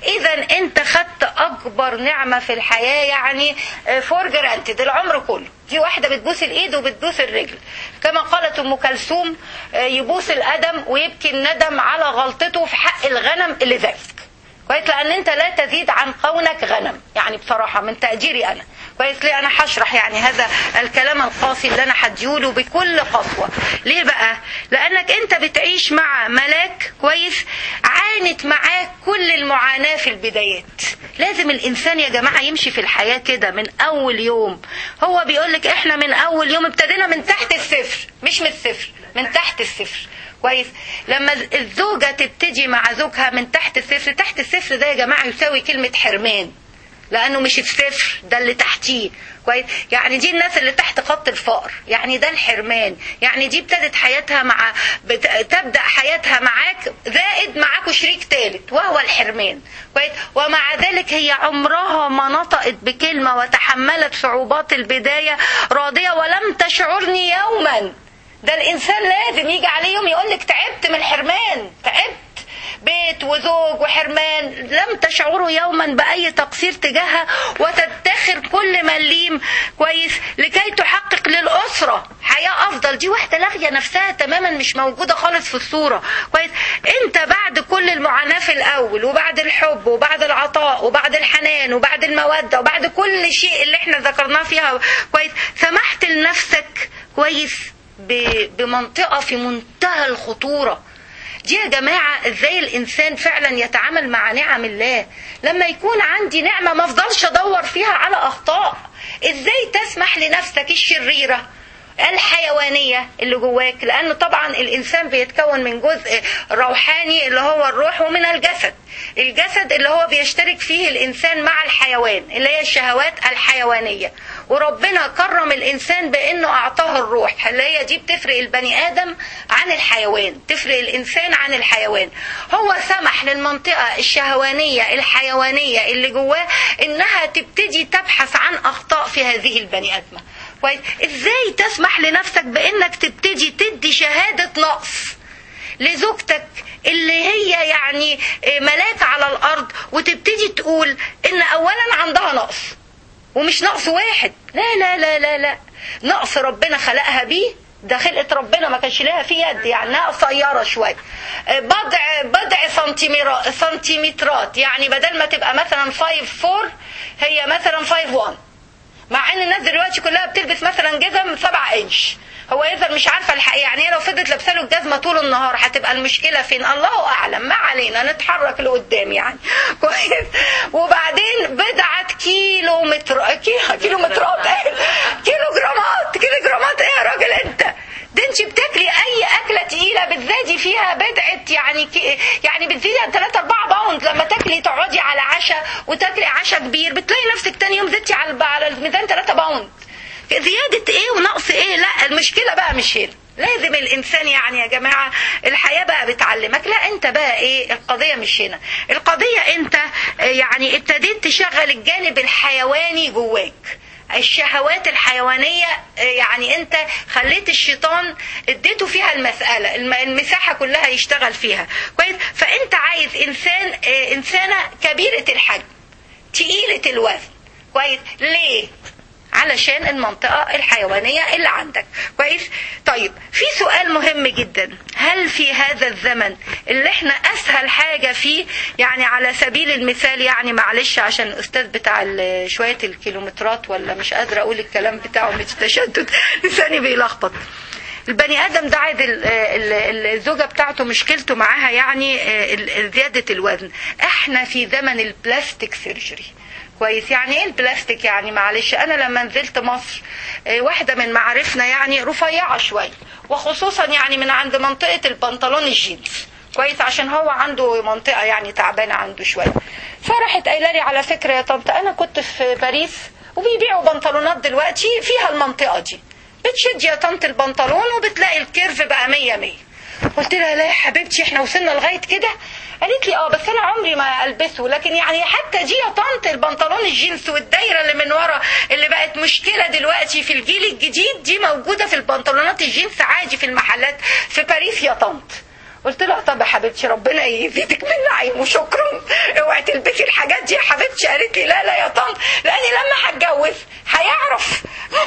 اذا انت خدت اكبر نعمه في الحياه يعني فور جرانتد العمر كله دي واحده بتبوس الايد وبتبوس الرجل كما قالت ام كلثوم آه، يبوس القدم ويبكي الندم على غلطته في حق الغنم اللي زيك كويس لان انت لا تزيد عن قونك غنم يعني بصراحه من تقديري انا كويس ليه انا هشرح يعني هذا الكلام القاسي اللي انا هديهوله بكل قسوه ليه بقى لانك انت بتعيش مع ملاك كويس عانت معاك كل المعاناه في البدايات لازم الانسان يا جماعه يمشي في الحياه كده من اول يوم هو بيقول لك احنا من اول يوم ابتدينا من تحت الصفر مش من الصفر من تحت الصفر كويس لما الزوجة تبتدي مع زوجها من تحت الصفر تحت الصفر ده يا جماعة يساوي كلمة حرمان لأنه مش الصفر ده اللي تحتيه كويس يعني دي الناس اللي تحت خط الفقر يعني ده الحرمان يعني دي ابتدت حياتها مع بت... تبدأ حياتها معاك زائد معاكوا شريك ثالث وهو الحرمان كويس ومع ذلك هي عمرها ما نطقت بكلمة وتحملت صعوبات البداية راضية ولم تشعرني يوما ده الانسان لازم يجي عليه يوم يقول لك تعبت من الحرمان تعبت بيت وزوج وحرمان لم تشعروا يوما باي تقصير تجاهها وتدخر كل مليم كويس لكي تحقق للاسره حياه افضل دي واحده لاغيه نفسها تماما مش موجوده خالص في الصوره كويس انت بعد كل المعاناه في الاول وبعد الحب وبعد العطاء وبعد الحنان وبعد الموده وبعد كل شيء اللي احنا ذكرناه فيها كويس سمحت لنفسك كويس ب- بمنطقة في منتهى الخطورة دي يا جماعة ازاي الانسان فعلا يتعامل مع نعم الله لما يكون عندي نعمة ما افضلش ادور فيها على اخطاء ازاي تسمح لنفسك الشريرة الحيوانية اللي جواك لأن طبعا الإنسان بيتكون من جزء روحاني اللي هو الروح ومن الجسد الجسد اللي هو بيشترك فيه الإنسان مع الحيوان اللي هي الشهوات الحيوانية وربنا كرم الإنسان بأنه أعطاه الروح اللي هي دي بتفرق البني آدم عن الحيوان تفرق الإنسان عن الحيوان هو سمح للمنطقة الشهوانية الحيوانية اللي جواه إنها تبتدي تبحث عن أخطاء في هذه البني آدمة كويس ازاي تسمح لنفسك بانك تبتدي تدي شهادة نقص لزوجتك اللي هي يعني ملاك على الارض وتبتدي تقول ان اولا عندها نقص ومش نقص واحد لا لا لا لا لا نقص ربنا خلقها بيه ده خلقة ربنا ما كانش لها في يد يعني انها قصيره شويه بضع بضع سنتيميرا- سنتيمترات يعني بدل ما تبقى مثلا 5 4 هي مثلا 5 1 مع ان الناس دلوقتي كلها بتلبس مثلا جزم 7 انش هو اذا مش عارفه الحقيقه يعني هي لو فضلت لابسه له الجزمه طول النهار هتبقى المشكله فين الله اعلم ما علينا نتحرك لقدام يعني كويس وبعدين بضعه كيلو متر كيلو كيلو مترات إيه؟ كيلو جرامات كيلو جرامات ايه يا راجل انت ده انت بتاكلي اي اكله تقيله بتزادي فيها بدعه يعني كي يعني بتزيدي عن 3 4 باوند لما تاكلي تقعدي على عشاء وتاكلي عشاء كبير بتلاقي نفسك تاني يوم زدتي على على الميزان 3 باوند زياده ايه ونقص ايه لا المشكله بقى مش هنا لازم الانسان يعني يا جماعه الحياه بقى بتعلمك لا انت بقى ايه القضيه مش هنا القضيه انت آه، يعني ابتديت تشغل الجانب الحيواني جواك الشهوات الحيوانية آه، يعني انت خليت الشيطان اديته فيها المسألة الم- المساحة كلها يشتغل فيها كويس فانت عايز انسان آه، انسانة كبيرة الحجم تقيلة الوزن كويس ليه علشان المنطقة الحيوانية اللي عندك كويس طيب في سؤال مهم جدا هل في هذا الزمن اللي احنا اسهل حاجة فيه يعني على سبيل المثال يعني معلش عشان الاستاذ بتاع ال- شوية الكيلومترات ولا مش قادرة اقول الكلام بتاعه مش تشدد لساني بيلخبط البني ادم ده عايز ال- ال- الزوجه بتاعته مشكلته معاها يعني آه، ال- ال- زياده الوزن احنا في زمن البلاستيك سيرجري كويس يعني ايه البلاستيك يعني معلش انا لما نزلت مصر آه، واحده من معارفنا يعني رفيعه شويه وخصوصا يعني من عند منطقه البنطلون الجينز كويس عشان هو عنده منطقه يعني تعبانه عنده شويه فراحت قايله لي على فكره يا طنط انا كنت في باريس وبيبيعوا بنطلونات دلوقتي فيها المنطقه دي بتشد يا طنط البنطلون وبتلاقي الكيرف بقى مية مية قلت لها لا يا حبيبتي احنا وصلنا لغايه كده قالت لي اه بس انا عمري ما البسه لكن يعني حتى دي يا طنط البنطلون الجينز والدايره اللي من ورا اللي بقت مشكله دلوقتي في الجيل الجديد دي موجوده في البنطلونات الجينز عادي في المحلات في باريس يا طنط قلت لها طب يا حبيبتي ربنا يزيدك من نعيم وشكرا اوعي تلبسي الحاجات دي يا حبيبتي قالت لي لا لا يا طنط لاني لما هتجوز هيعرف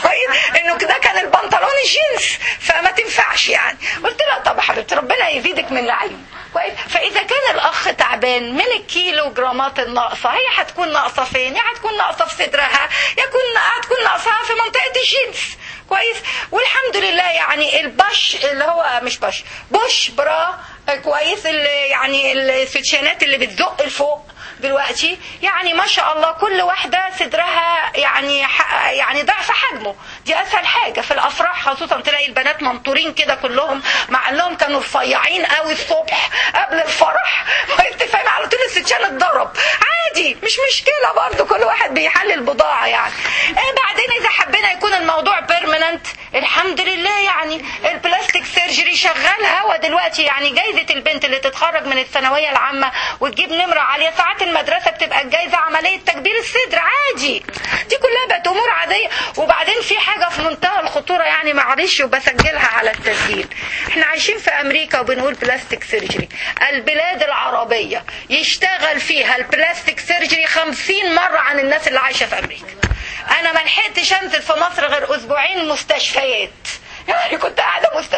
انه كده كان البنطلون الجينز فما تنفعش يعني قلت لها طب يا حبيبتي ربنا يزيدك من نعيم كويس فاذا كان الاخ تعبان من الكيلو جرامات الناقصه هي هتكون ناقصه فين يا هتكون ناقصه في صدرها يكون هتكون ناقصها في منطقه الجينز كويس والحمد لله يعني البش اللي هو مش بش بوش برا كويس اللي يعني السوتشينات اللي بتزق لفوق دلوقتي يعني ما شاء الله كل واحدة صدرها يعني ح- يعني ضعف حجمه دي أسهل حاجة في الأفراح خصوصا تلاقي البنات منطورين كده كلهم مع انهم كانوا رفيعين قوي الصبح قبل الفرح وانت فاهم على طول الستشان اتضرب عادي مش مشكلة برضو كل واحد بيحلل بضاعة يعني إيه بعدين إذا حبينا يكون الموضوع بيرمننت الحمد لله يعني البلاستيك سيرجري شغال هوا دلوقتي يعني جايزة البنت اللي تتخرج من الثانوية العامة وتجيب نمرة عالية ساعات المدرسة بتبقى الجايزة عملية تكبير الصدر عادي دي كلها بقت أمور عادية وبعدين في حاجة في منتهى الخطورة يعني معلش وبسجلها على التسجيل احنا عايشين في أمريكا وبنقول بلاستيك سيرجري البلاد العربية يشتغل فيها البلاستيك سيرجري خمسين مرة عن الناس اللي عايشة في أمريكا أنا ما لحقتش أنزل في مصر غير أسبوعين مستشفيات يعني كنت قاعدة مست...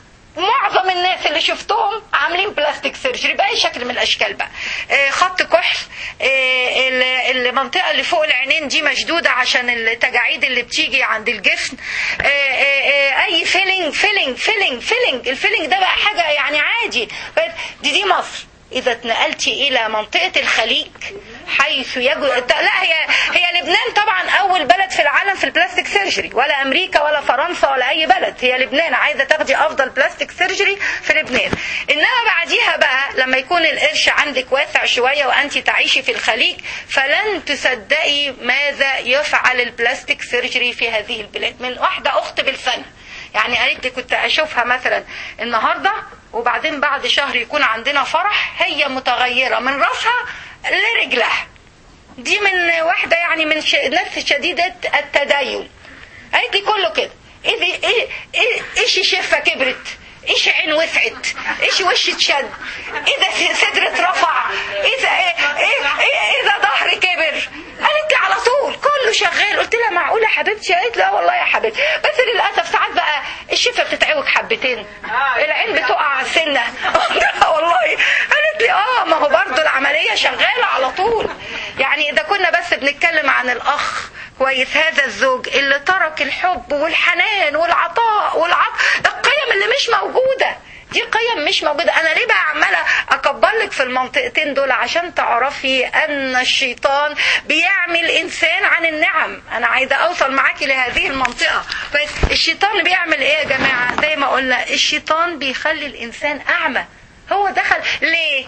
معظم الناس اللي شفتهم عاملين بلاستيك سيرجري باي شكل من الاشكال بقى آه، خط كحل آه، ال- المنطقه اللي فوق العينين دي مشدوده عشان التجاعيد اللي بتيجي عند الجفن آه، آه، آه، اي فيلينج فيلينج فيلينج فيلينج الفيلينج ده بقى حاجه يعني عادي بس دي دي مصر إذا اتنقلتي إلى منطقة الخليج حيث يجو لا هي هي لبنان طبعا أول بلد في العالم في البلاستيك سيرجري ولا أمريكا ولا فرنسا ولا أي بلد هي لبنان عايزة تاخدي أفضل بلاستيك سيرجري في لبنان إنما بعديها بقى لما يكون القرش عندك واسع شوية وأنت تعيشي في الخليج فلن تصدقي ماذا يفعل البلاستيك سيرجري في هذه البلاد من واحدة أخت بالسنة يعني قالت لي كنت اشوفها مثلا النهارده وبعدين بعد شهر يكون عندنا فرح هي متغيره من راسها لرجلها دي من واحده يعني من ش... ناس شديده التدين قالت لي كله كده ايه دي- ايه ايه ايش شفه كبرت ايش عين وسعت ايش وش اتشد اذا صدر اترفع اذا ايه ايه ايه اذا ظهر كبر قالت لي على طول كله شغال قلت لها معقوله يا حبيبتي قالت لا والله يا حبيبتي بس للاسف ساعات بقى الشفه بتتعوج حبتين العين بتقع على السنه قلت لها والله قالت لي اه ما هو برضه العمليه شغاله على طول يعني اذا كنا بس بنتكلم عن الاخ كويس هذا الزوج اللي ترك الحب والحنان والعطاء والعطف القيم اللي مش موجوده دي قيم مش موجودة أنا ليه بقى عمالة أكبر لك في المنطقتين دول عشان تعرفي أن الشيطان بيعمل إنسان عن النعم أنا عايزة أوصل معاكي لهذه المنطقة بس الشيطان بيعمل إيه يا جماعة زي ما قلنا الشيطان بيخلي الإنسان أعمى هو دخل ليه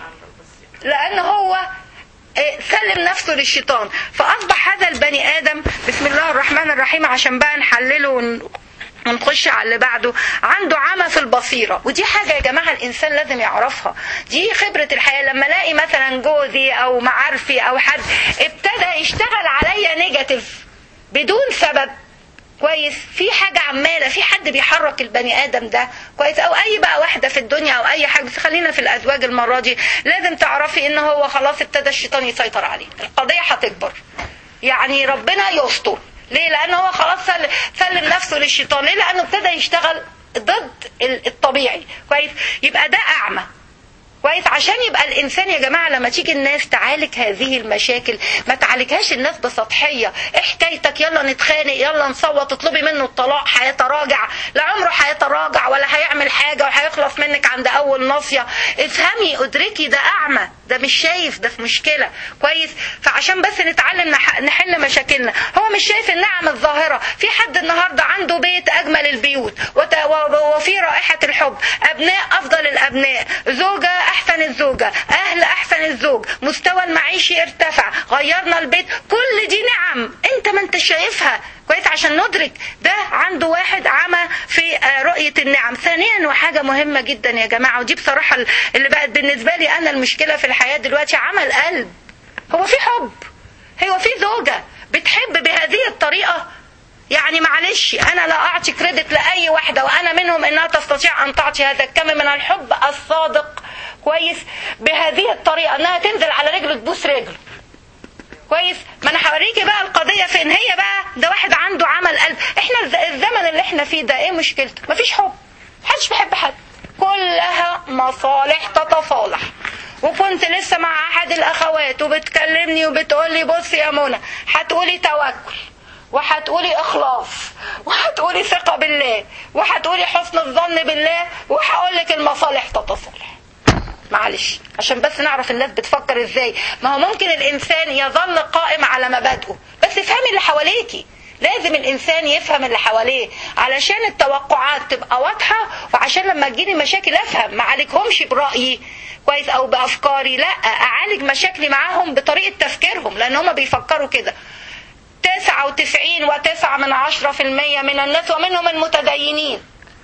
لأن هو إيه، سلم نفسه للشيطان فأصبح هذا البني آدم بسم الله الرحمن الرحيم عشان بقى نحلله ون... ونخش على اللي بعده عنده عمى في البصيرة ودي حاجة يا جماعة الإنسان لازم يعرفها دي خبرة الحياة لما ألاقي مثلا جوزي أو معارفي أو حد ابتدى يشتغل عليا نيجاتيف بدون سبب كويس في حاجة عمالة في حد بيحرك البني آدم ده كويس أو أي بقى واحدة في الدنيا أو أي حاجة بس خلينا في الأزواج المرة دي لازم تعرفي إن هو خلاص ابتدى الشيطان يسيطر عليه القضية هتكبر يعني ربنا يستر ليه لأن هو خلاص سل- سلم نفسه للشيطان ليه لأنه ابتدى يشتغل ضد ال- الطبيعي كويس يبقى ده أعمى كويس عشان يبقى الانسان يا جماعه لما تيجي الناس تعالج هذه المشاكل ما تعالجهاش الناس بسطحيه إيه حكايتك يلا نتخانق يلا نصوت تطلبي منه الطلاق هيتراجع لا عمره هيتراجع ولا هيعمل حاجه وهيخلص منك عند اول ناصيه افهمي ادركي ده اعمى ده مش شايف ده في مشكله كويس فعشان بس نتعلم نح- نحل مشاكلنا هو مش شايف النعم الظاهره في حد النهارده عنده بيت اجمل البيوت وت- و- وفي رائحه الحب ابناء افضل الابناء زوجه احسن الزوجه اهل احسن الزوج مستوى المعيشي ارتفع غيرنا البيت كل دي نعم انت ما انت شايفها كويس عشان ندرك ده عنده واحد عمى في آه، رؤية النعم ثانيا وحاجة مهمة جدا يا جماعة ودي بصراحة اللي بقت بالنسبة لي أنا المشكلة في الحياة دلوقتي عمى القلب هو في حب هو في زوجة بتحب بهذه الطريقة يعني معلش انا لا اعطي كريدت لاي واحده وانا منهم انها تستطيع ان تعطي هذا الكم من الحب الصادق كويس بهذه الطريقه انها تنزل على رجله تبوس رجله كويس ما انا هوريكي بقى القضيه فين هي بقى ده واحد عنده عمل قلب احنا الز- الزمن اللي احنا فيه ده ايه مشكلته مفيش حب محدش بيحب حد كلها مصالح تتصالح وكنت لسه مع احد الاخوات وبتكلمني وبتقول لي بصي يا منى هتقولي توكل وهتقولي اخلاص وهتقولي ثقه بالله وهتقولي حسن الظن بالله وهقول لك المصالح تتصالح معلش عشان بس نعرف الناس بتفكر ازاي ما هو ممكن الانسان يظل قائم على مبادئه بس افهمي اللي حواليكي لازم الانسان يفهم اللي حواليه علشان التوقعات تبقى واضحه وعشان لما تجيني مشاكل افهم ما اعالجهمش برايي كويس او بافكاري لا اعالج مشاكلي معاهم بطريقه تفكيرهم لان هم بيفكروا كده 99 وتسعة من عشرة في المية من الناس ومنهم المتدينين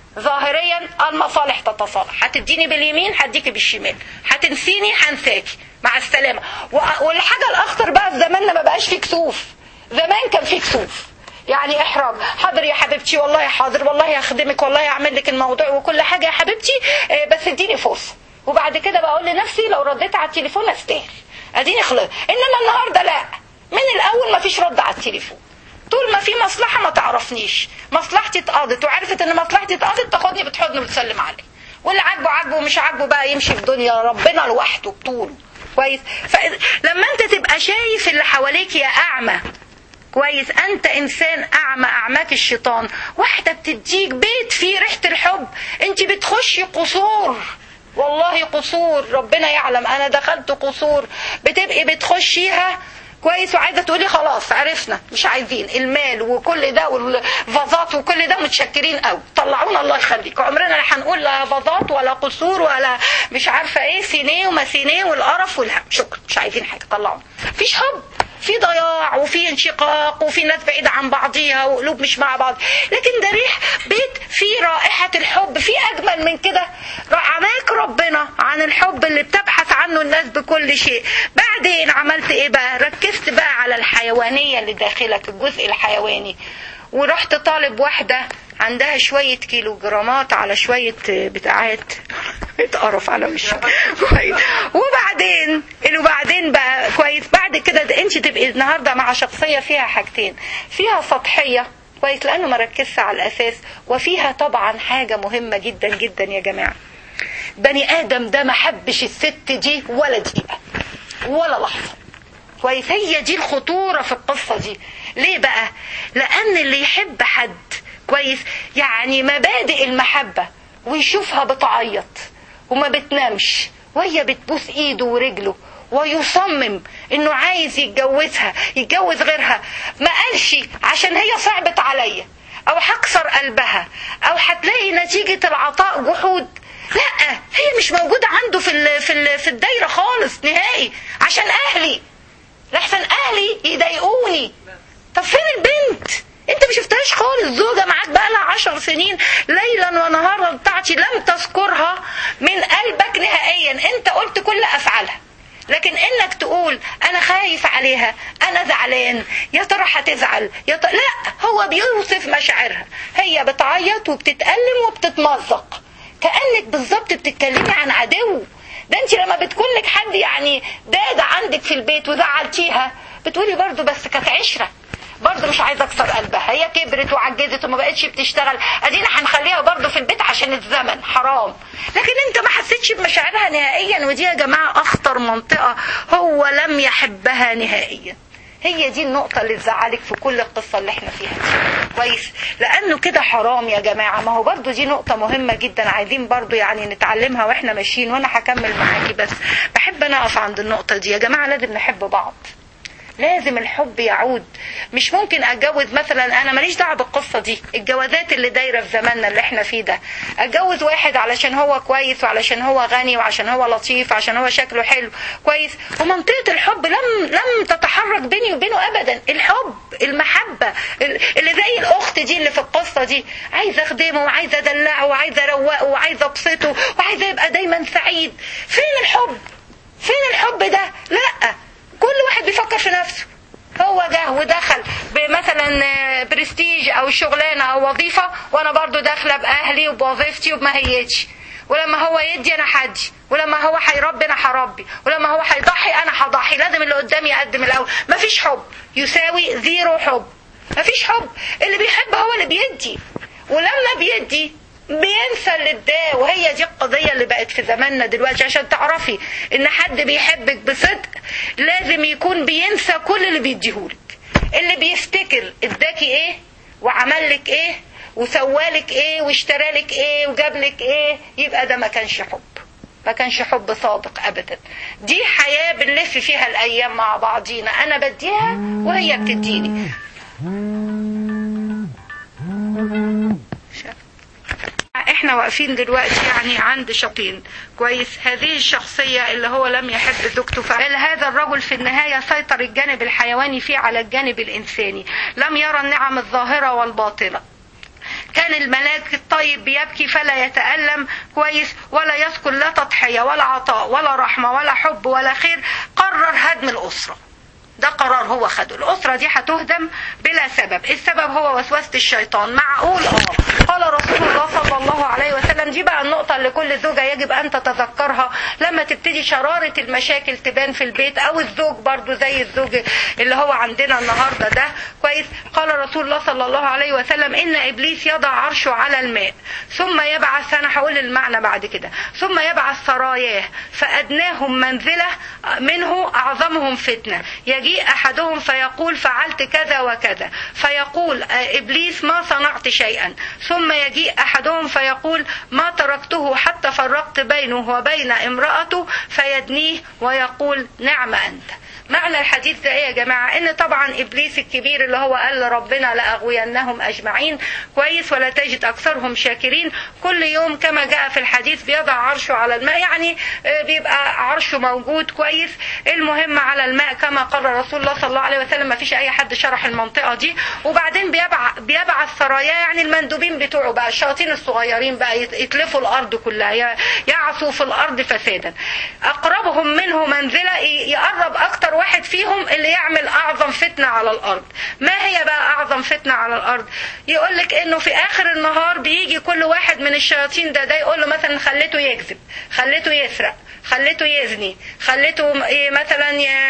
ظاهريا المصالح تتصالح هتديني باليمين هديكي بالشمال هتنسيني هنساكي مع السلامة و- والحاجة الأخطر بقى في زماننا ما بقاش فيه كسوف زمان كان فيه كسوف يعني احراج حاضر يا حبيبتي والله حاضر والله هخدمك والله هعمل لك الموضوع وكل حاجه يا حبيبتي آه، بس اديني فرصه وبعد كده بقول لنفسي لو رديت على التليفون استاهل اديني خلص انما النهارده لا من الاول ما فيش رد على التليفون طول ما في مصلحه ما تعرفنيش مصلحتي اتقضت وعرفت ان مصلحتي اتقضت تاخدني بتحضني وتسلم علي واللي عاجبه عاجبه ومش عاجبه بقى يمشي في دنيا ربنا لوحده بطوله كويس فلما انت تبقى شايف اللي حواليك يا اعمى كويس انت انسان اعمى اعماك الشيطان واحده بتديك بيت فيه ريحه الحب انت بتخشي قصور والله قصور ربنا يعلم انا دخلت قصور بتبقي بتخشيها كويس وعايزه تقولي خلاص عرفنا مش عايزين المال وكل ده والفازات وكل ده متشكرين قوي طلعونا الله يخليك عمرنا لا هنقول لا فازات ولا قصور ولا مش عارفه ايه سينيه وما سينيه والقرف والهم شكرا مش عايزين حاجه طلعونا مفيش حب في ضياع وفي انشقاق وفي ناس بعيدة عن بعضيها وقلوب مش مع بعض لكن ده ريح بيت فيه رائحة الحب في أجمل من كده عماك ربنا عن الحب اللي بتبحث عنه الناس بكل شيء بعدين عملت ايه بقى ركزت بقى على الحيوانية اللي داخلك الجزء الحيواني ورحت طالب واحدة عندها شوية كيلو جرامات على شوية بتاعات اتقرف على وشك كويس وبعدين وبعدين بقى كويس بعد كده ده انت تبقي النهارده مع شخصيه فيها حاجتين فيها سطحيه كويس لانه ما ركزش على الاساس وفيها طبعا حاجه مهمه جدا جدا يا جماعه بني ادم ده ما حبش الست دي ولا دقيقه ولا لحظه كويس هي دي الخطوره في القصه دي ليه بقى لان اللي يحب حد كويس يعني مبادئ المحبه ويشوفها بتعيط وما بتنامش وهي بتبوس ايده ورجله ويصمم انه عايز يتجوزها يتجوز غيرها ما قالش عشان هي صعبت عليا او هكسر قلبها او هتلاقي نتيجة العطاء جحود لا هي مش موجودة عنده في ال في ال في الدايرة خالص نهائي عشان اهلي لحسن اهلي يضايقوني طب فين البنت انت ما شفتهاش خالص زوجة معاك بقى لها عشر سنين ليلا ونهارا بتاعتي لم تذكرها من قلبك نهائيا انت قلت كل افعالها لكن انك تقول انا خايف عليها انا زعلان يا ترى هتزعل يا ترى لا هو بيوصف مشاعرها هي بتعيط وبتتألم وبتتمزق كأنك بالظبط بتتكلمي عن عدو ده انت لما بتكون لك حد يعني دادة عندك في البيت وزعلتيها بتقولي برضو بس كانت عشره برضه مش عايزه اكسر قلبها هي كبرت وعجزت وما بقتش بتشتغل ادينا هنخليها برضه في البيت عشان الزمن حرام لكن انت ما حسيتش بمشاعرها نهائيا ودي يا جماعه اخطر منطقه هو لم يحبها نهائيا هي دي النقطة اللي تزعلك في كل القصة اللي احنا فيها دي كويس لأنه كده حرام يا جماعة ما هو برضو دي نقطة مهمة جدا عايزين برضو يعني نتعلمها واحنا ماشيين وانا هكمل معاكي بس بحب انا اقف عند النقطة دي يا جماعة لازم نحب بعض لازم الحب يعود مش ممكن اتجوز مثلا انا ماليش دعوه بالقصه دي الجوازات اللي دايره في زماننا اللي احنا فيه ده اتجوز واحد علشان هو كويس وعلشان هو غني وعشان هو لطيف وعشان هو شكله حلو كويس ومنطقه الحب لم لم تتحرك بيني وبينه ابدا الحب المحبه اللي زي الاخت دي اللي في القصه دي عايزه اخدمه وعايزه ادلعه وعايزه اروقه وعايزه ابسطه وعايزه يبقى دايما سعيد فين الحب فين الحب ده لا كل واحد بيفكر في نفسه هو جه ودخل بمثلا برستيج او شغلانه او وظيفه وانا برضو داخله باهلي وبوظيفتي وبماهيتي ولما هو يدي انا هدي ولما هو هيربي انا هربي ولما هو هيضحي انا هضحي لازم اللي قدامي يقدم الاول مفيش حب يساوي زيرو حب مفيش حب اللي بيحب هو اللي بيدي ولما بيدي بينسى اللي اداه وهي دي القضية اللي بقت في زماننا دلوقتي عشان تعرفي ان حد بيحبك بصدق لازم يكون بينسى كل اللي بيديهولك اللي بيفتكر اداكي ايه وعملك ايه وسوالك ايه واشترالك ايه وجابلك ايه يبقى ده ما كانش حب ما كانش حب صادق ابدا دي حياة بنلف فيها الايام مع بعضينا انا بديها وهي بتديني احنا واقفين دلوقتي يعني عند شقين كويس هذه الشخصية اللي هو لم يحب زوجته فهل هذا الرجل في النهاية سيطر الجانب الحيواني فيه على الجانب الإنساني لم يرى النعم الظاهرة والباطنة كان الملاك الطيب بيبكي فلا يتألم كويس ولا يذكر لا تضحية ولا عطاء ولا رحمة ولا حب ولا خير قرر هدم الأسرة ده قرار هو خده الأسرة دي هتهدم بلا سبب السبب هو وسوسة الشيطان معقول اه قال رسول الله صلى الله عليه وسلم دي بقى النقطة اللي كل زوجة يجب أن تتذكرها لما تبتدي شرارة المشاكل تبان في البيت أو الزوج برضو زي الزوج اللي هو عندنا النهاردة ده كويس قال رسول الله صلى الله عليه وسلم إن إبليس يضع عرشه على الماء ثم يبعث أنا هقول المعنى بعد كده ثم يبعث سراياه فأدناهم منزلة منه أعظمهم فتنة يجيء أحدهم فيقول فعلت كذا وكذا فيقول إبليس ما صنعت شيئا ثم يجيء أحدهم فيقول ما تركته حتى فرقت بينه وبين امرأته فيدنيه ويقول نعم أنت معنى الحديث ده ايه يا جماعة ان طبعا ابليس الكبير اللي هو قال لربنا لاغوينهم اجمعين كويس ولا تجد اكثرهم شاكرين كل يوم كما جاء في الحديث بيضع عرشه على الماء يعني بيبقى عرشه موجود كويس المهم على الماء كما قال رسول الله صلى الله عليه وسلم ما فيش اي حد شرح المنطقة دي وبعدين بيبع بيبعث سرايا يعني المندوبين بتوعه بقى الشياطين الصغيرين بقى يتلفوا الارض كلها يعصوا في الارض فسادا اقربهم منه منزلة يقرب اكتر واحد فيهم اللي يعمل اعظم فتنة على الارض ما هي بقى اعظم فتنة على الارض يقول لك انه في اخر النهار بيجي كل واحد من الشياطين ده ده يقول له مثلا خليته يكذب خليته يسرق خليته يزني خليته مثلا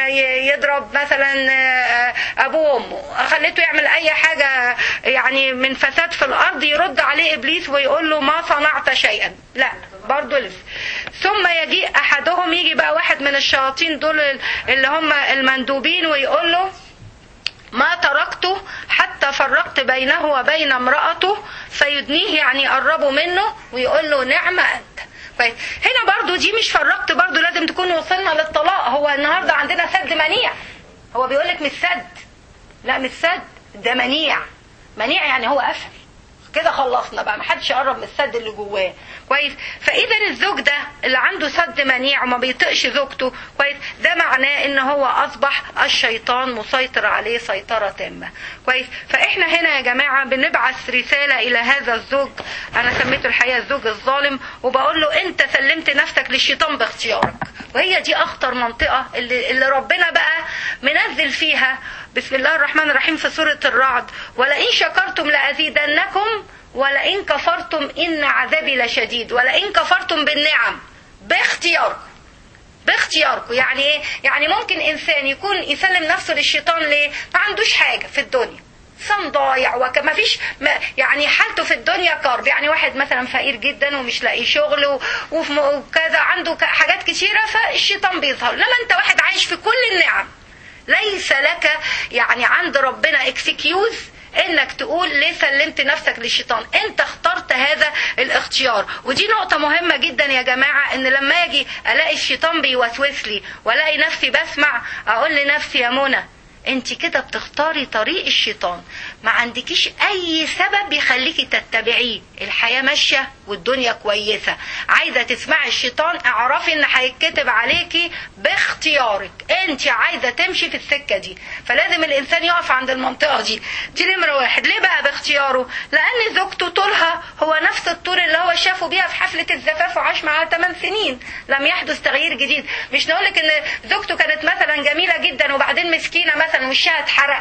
يضرب مثلا ابوه وامه خليته يعمل اي حاجة يعني من فساد في الارض يرد عليه ابليس ويقول له ما صنعت شيئا لا برضه لسه ثم يجيء احدهم يجي بقى واحد من الشياطين دول اللي هم المندوبين ويقول له ما تركته حتى فرقت بينه وبين امرأته فيدنيه يعني يقربوا منه ويقول له نعم أنت كويس هنا برضو دي مش فرقت برضو لازم تكون وصلنا للطلاق هو النهاردة عندنا سد منيع هو بيقول لك مش سد لا مش سد ده منيع منيع يعني هو قفل كده خلصنا بقى محدش يقرب من السد اللي جواه كويس فاذا الزوج ده اللي عنده سد منيع وما بيطقش زوجته كويس ده معناه ان هو اصبح الشيطان مسيطر عليه سيطره تامه كويس فاحنا هنا يا جماعه بنبعث رساله الى هذا الزوج انا سميته الحقيقه الزوج الظالم وبقول له انت سلمت نفسك للشيطان باختيارك وهي دي اخطر منطقه اللي, اللي ربنا بقى منزل فيها بسم الله الرحمن الرحيم في سوره الرعد ولئن شكرتم لازيدنكم ولئن كفرتم إن عذابي لشديد ولئن كفرتم بالنعم باختياركم باختياركم يعني ايه يعني ممكن انسان يكون يسلم نفسه للشيطان ليه ما عندوش حاجه في الدنيا انسان ضايع وما فيش يعني حالته في الدنيا كرب يعني واحد مثلا فقير جدا ومش لاقي شغل وكذا عنده حاجات كتيره فالشيطان بيظهر لما انت واحد عايش في كل النعم ليس لك يعني عند ربنا اكسكيوز انك تقول ليه سلمت نفسك للشيطان انت اخترت هذا الاختيار ودي نقطة مهمة جدا يا جماعة ان لما اجي الاقي الشيطان بيوسوس لي والاقي نفسي بسمع اقول لنفسي يا منى انت كده بتختاري طريق الشيطان ما عندكيش اي سبب يخليكي تتبعيه الحياة ماشية والدنيا كويسة عايزة تسمعي الشيطان اعرفي ان هيتكتب عليكي باختيارك انت عايزة تمشي في السكة دي فلازم الانسان يقف عند المنطقة دي دي نمرة واحد ليه بقى باختياره لان زوجته طولها هو نفس الطول اللي هو شافه بيها في حفلة الزفاف وعاش معاها 8 سنين لم يحدث تغيير جديد مش نقولك ان زوجته كانت مثلا جميلة جدا وبعدين مسكينة مثلا وشها اتحرق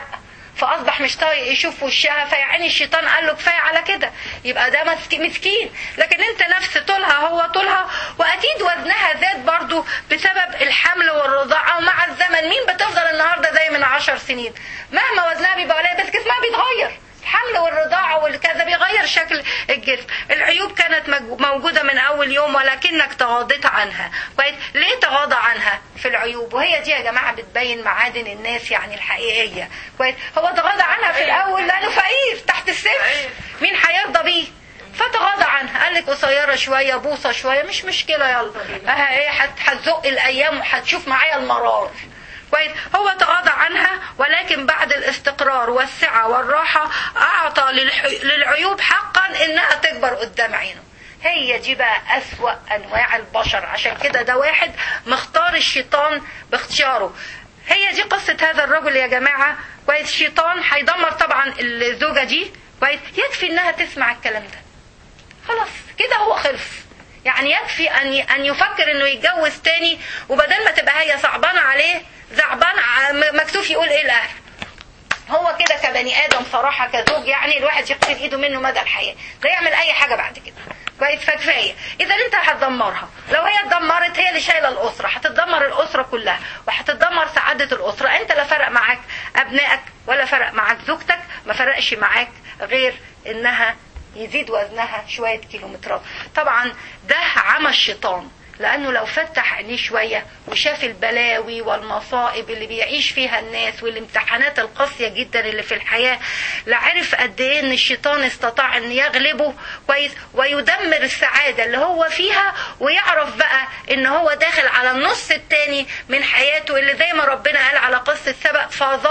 فاصبح مش طايق يشوف وشها فيعني الشيطان قال له كفايه على كده يبقى ده مسك- مسكين لكن انت نفس طولها هو طولها واكيد وزنها زاد برضو بسبب الحمل والرضاعه ومع الزمن مين بتفضل النهارده زي من عشر سنين مهما وزنها بيبقى قليل بس جسمها بيتغير الحمل والرضاعة والكذا بيغير شكل الجسم العيوب كانت مج- موجودة من أول يوم ولكنك تغاضيت عنها كويس ليه تغاضى عنها في العيوب وهي دي يا جماعة بتبين معادن الناس يعني الحقيقية كويس هو تغاضى عنها في الأول لأنه فقير تحت الصفر مين هيرضى بيه فتغاضى عنها قال لك قصيره شويه بوصه شويه مش مشكله يلا اه ايه هت- هتزق الايام وهتشوف معايا المرار كويس هو تغاضى عنها ولكن بعد الاستقرار والسعه والراحه اعطى للح- للعيوب حقا انها تكبر قدام عينه هي دي بقى أسوأ أنواع البشر عشان كده ده واحد مختار الشيطان باختياره هي دي قصة هذا الرجل يا جماعة كويس الشيطان هيدمر طبعا الزوجة دي كويس يكفي انها تسمع الكلام ده خلاص كده هو خلص يعني يكفي ان ان يفكر انه يتجوز تاني وبدل ما تبقى هي صعبانه عليه زعبان ع- م- مكتوف يقول ايه الاهل هو كده كبني ادم صراحه كزوج يعني الواحد يغسل ايده منه مدى الحياه لا يعمل اي حاجه بعد كده كويس فكفايه اذا انت هتدمرها لو هي اتدمرت هي اللي شايله الاسره هتتدمر الاسره كلها وهتتدمر سعاده الاسره انت لا فرق معاك ابنائك ولا فرق معاك زوجتك ما فرقش معاك غير انها يزيد وزنها شويه كيلومترات طبعا ده عمى الشيطان لانه لو فتح عينيه شويه وشاف البلاوي والمصائب اللي بيعيش فيها الناس والامتحانات القاسيه جدا اللي في الحياه لعرف قد ايه ان الشيطان استطاع ان يغلبه كويس ويدمر السعاده اللي هو فيها ويعرف بقى ان هو داخل على النص التاني من حياته اللي زي ما ربنا قال على قصه سبق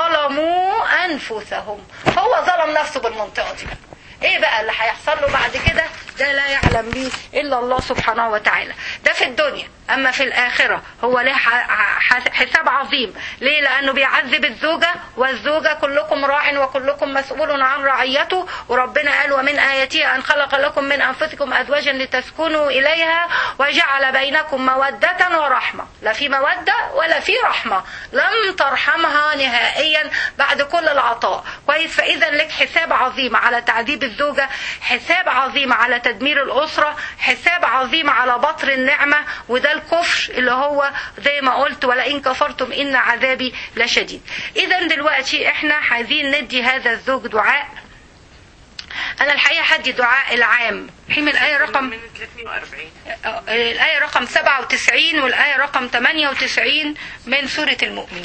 فظلموا انفسهم هو ظلم نفسه بالمنطقه دي ايه بقى اللي هيحصل له بعد كده ده لا يعلم به الا الله سبحانه وتعالى ده في الدنيا اما في الاخره هو له ح- ح- حساب عظيم ليه لانه بيعذب الزوجه والزوجه كلكم راع وكلكم مسؤول عن رعيته وربنا قال ومن اياته ان خلق لكم من انفسكم ازواجا لتسكنوا اليها وجعل بينكم موده ورحمه لا في موده ولا في رحمه لم ترحمها نهائيا بعد كل العطاء كويس فاذا لك حساب عظيم على تعذيب الزوجه حساب عظيم على تدمير الاسره حساب عظيم على بطر النعمه وده الكفر اللي هو زي ما قلت ولئن كفرتم ان عذابي لشديد اذا دلوقتي احنا عايزين ندي هذا الزوج دعاء انا الحقيقه هدي دعاء العام حين الايه رقم من 340 الآية رقم 97 والآية رقم 98 من سورة المؤمنون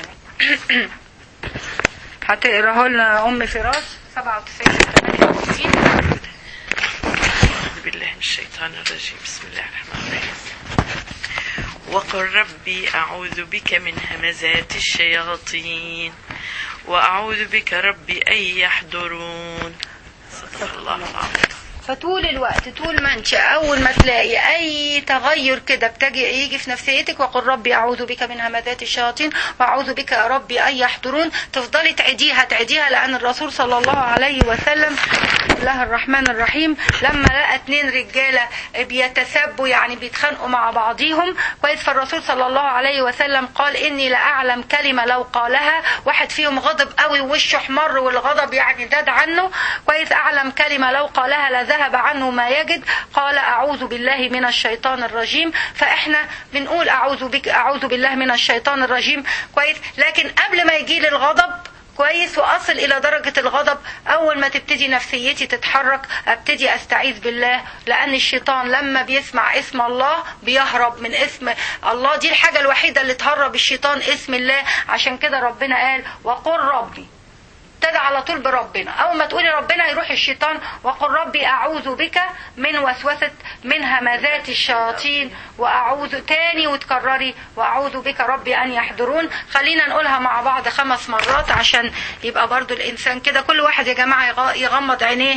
هتقراها لنا أم فراس 97 و 98 أعوذ بالله من الشيطان الرجيم بسم الله الرحمن الرحيم وقل ربي أعوذ بك من همزات الشياطين وأعوذ بك ربي أن يحضرون صدق الله العظيم فطول الوقت طول ما انت اول ما تلاقي اي تغير كده بتجي يجي في نفسيتك وقل ربي اعوذ بك من همزات الشياطين واعوذ بك يا ربي ان يحضرون تفضلي تعيديها تعيديها لان الرسول صلى الله عليه وسلم بسم الله الرحمن الرحيم لما لقى اتنين رجاله بيتسابوا يعني بيتخانقوا مع بعضيهم كويس فالرسول صلى الله عليه وسلم قال اني لاعلم كلمه لو قالها واحد فيهم غضب قوي ووشه احمر والغضب يعني زاد عنه كويس اعلم كلمه لو قالها لذهب عنه ما يجد قال اعوذ بالله من الشيطان الرجيم فاحنا بنقول اعوذ بك اعوذ بالله من الشيطان الرجيم كويس لكن قبل ما يجي لي الغضب كويس واصل الى درجة الغضب اول ما تبتدي نفسيتي تتحرك ابتدي استعيذ بالله لان الشيطان لما بيسمع اسم الله بيهرب من اسم الله دي الحاجة الوحيدة اللي تهرب الشيطان اسم الله عشان كده ربنا قال وقل ربي ابتدى على طول بربنا اول ما تقولي ربنا يروح الشيطان وقل ربي اعوذ بك من وسوسه من همزات الشياطين واعوذ تاني وتكرري واعوذ بك ربي ان يحضرون خلينا نقولها مع بعض خمس مرات عشان يبقى برضو الانسان كده كل واحد يا جماعه يغ- يغمض عينيه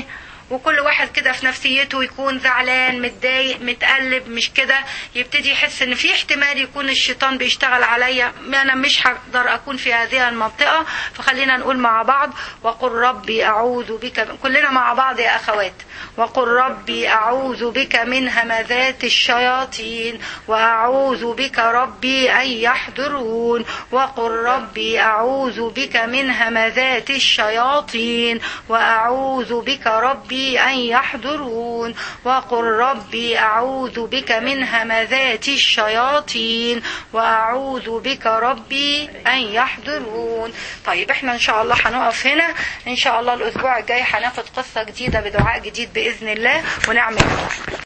وكل واحد كده في نفسيته يكون زعلان متضايق متقلب مش كده يبتدي يحس ان في احتمال يكون الشيطان بيشتغل عليا انا مش هقدر اكون في هذه المنطقه فخلينا نقول مع بعض وقل ربي اعوذ بك كلنا مع بعض يا اخوات وقل ربي اعوذ بك من همذات الشياطين واعوذ بك ربي ان يحضرون وقل ربي اعوذ بك من همذات الشياطين واعوذ بك ربي ان يحضرون وقل ربي اعوذ بك من همذات الشياطين واعوذ بك ربي ان يحضرون طيب احنا ان شاء الله هنقف هنا ان شاء الله الاسبوع الجاي هناخد قصه جديده بدعاء جديد باذن الله ونعمل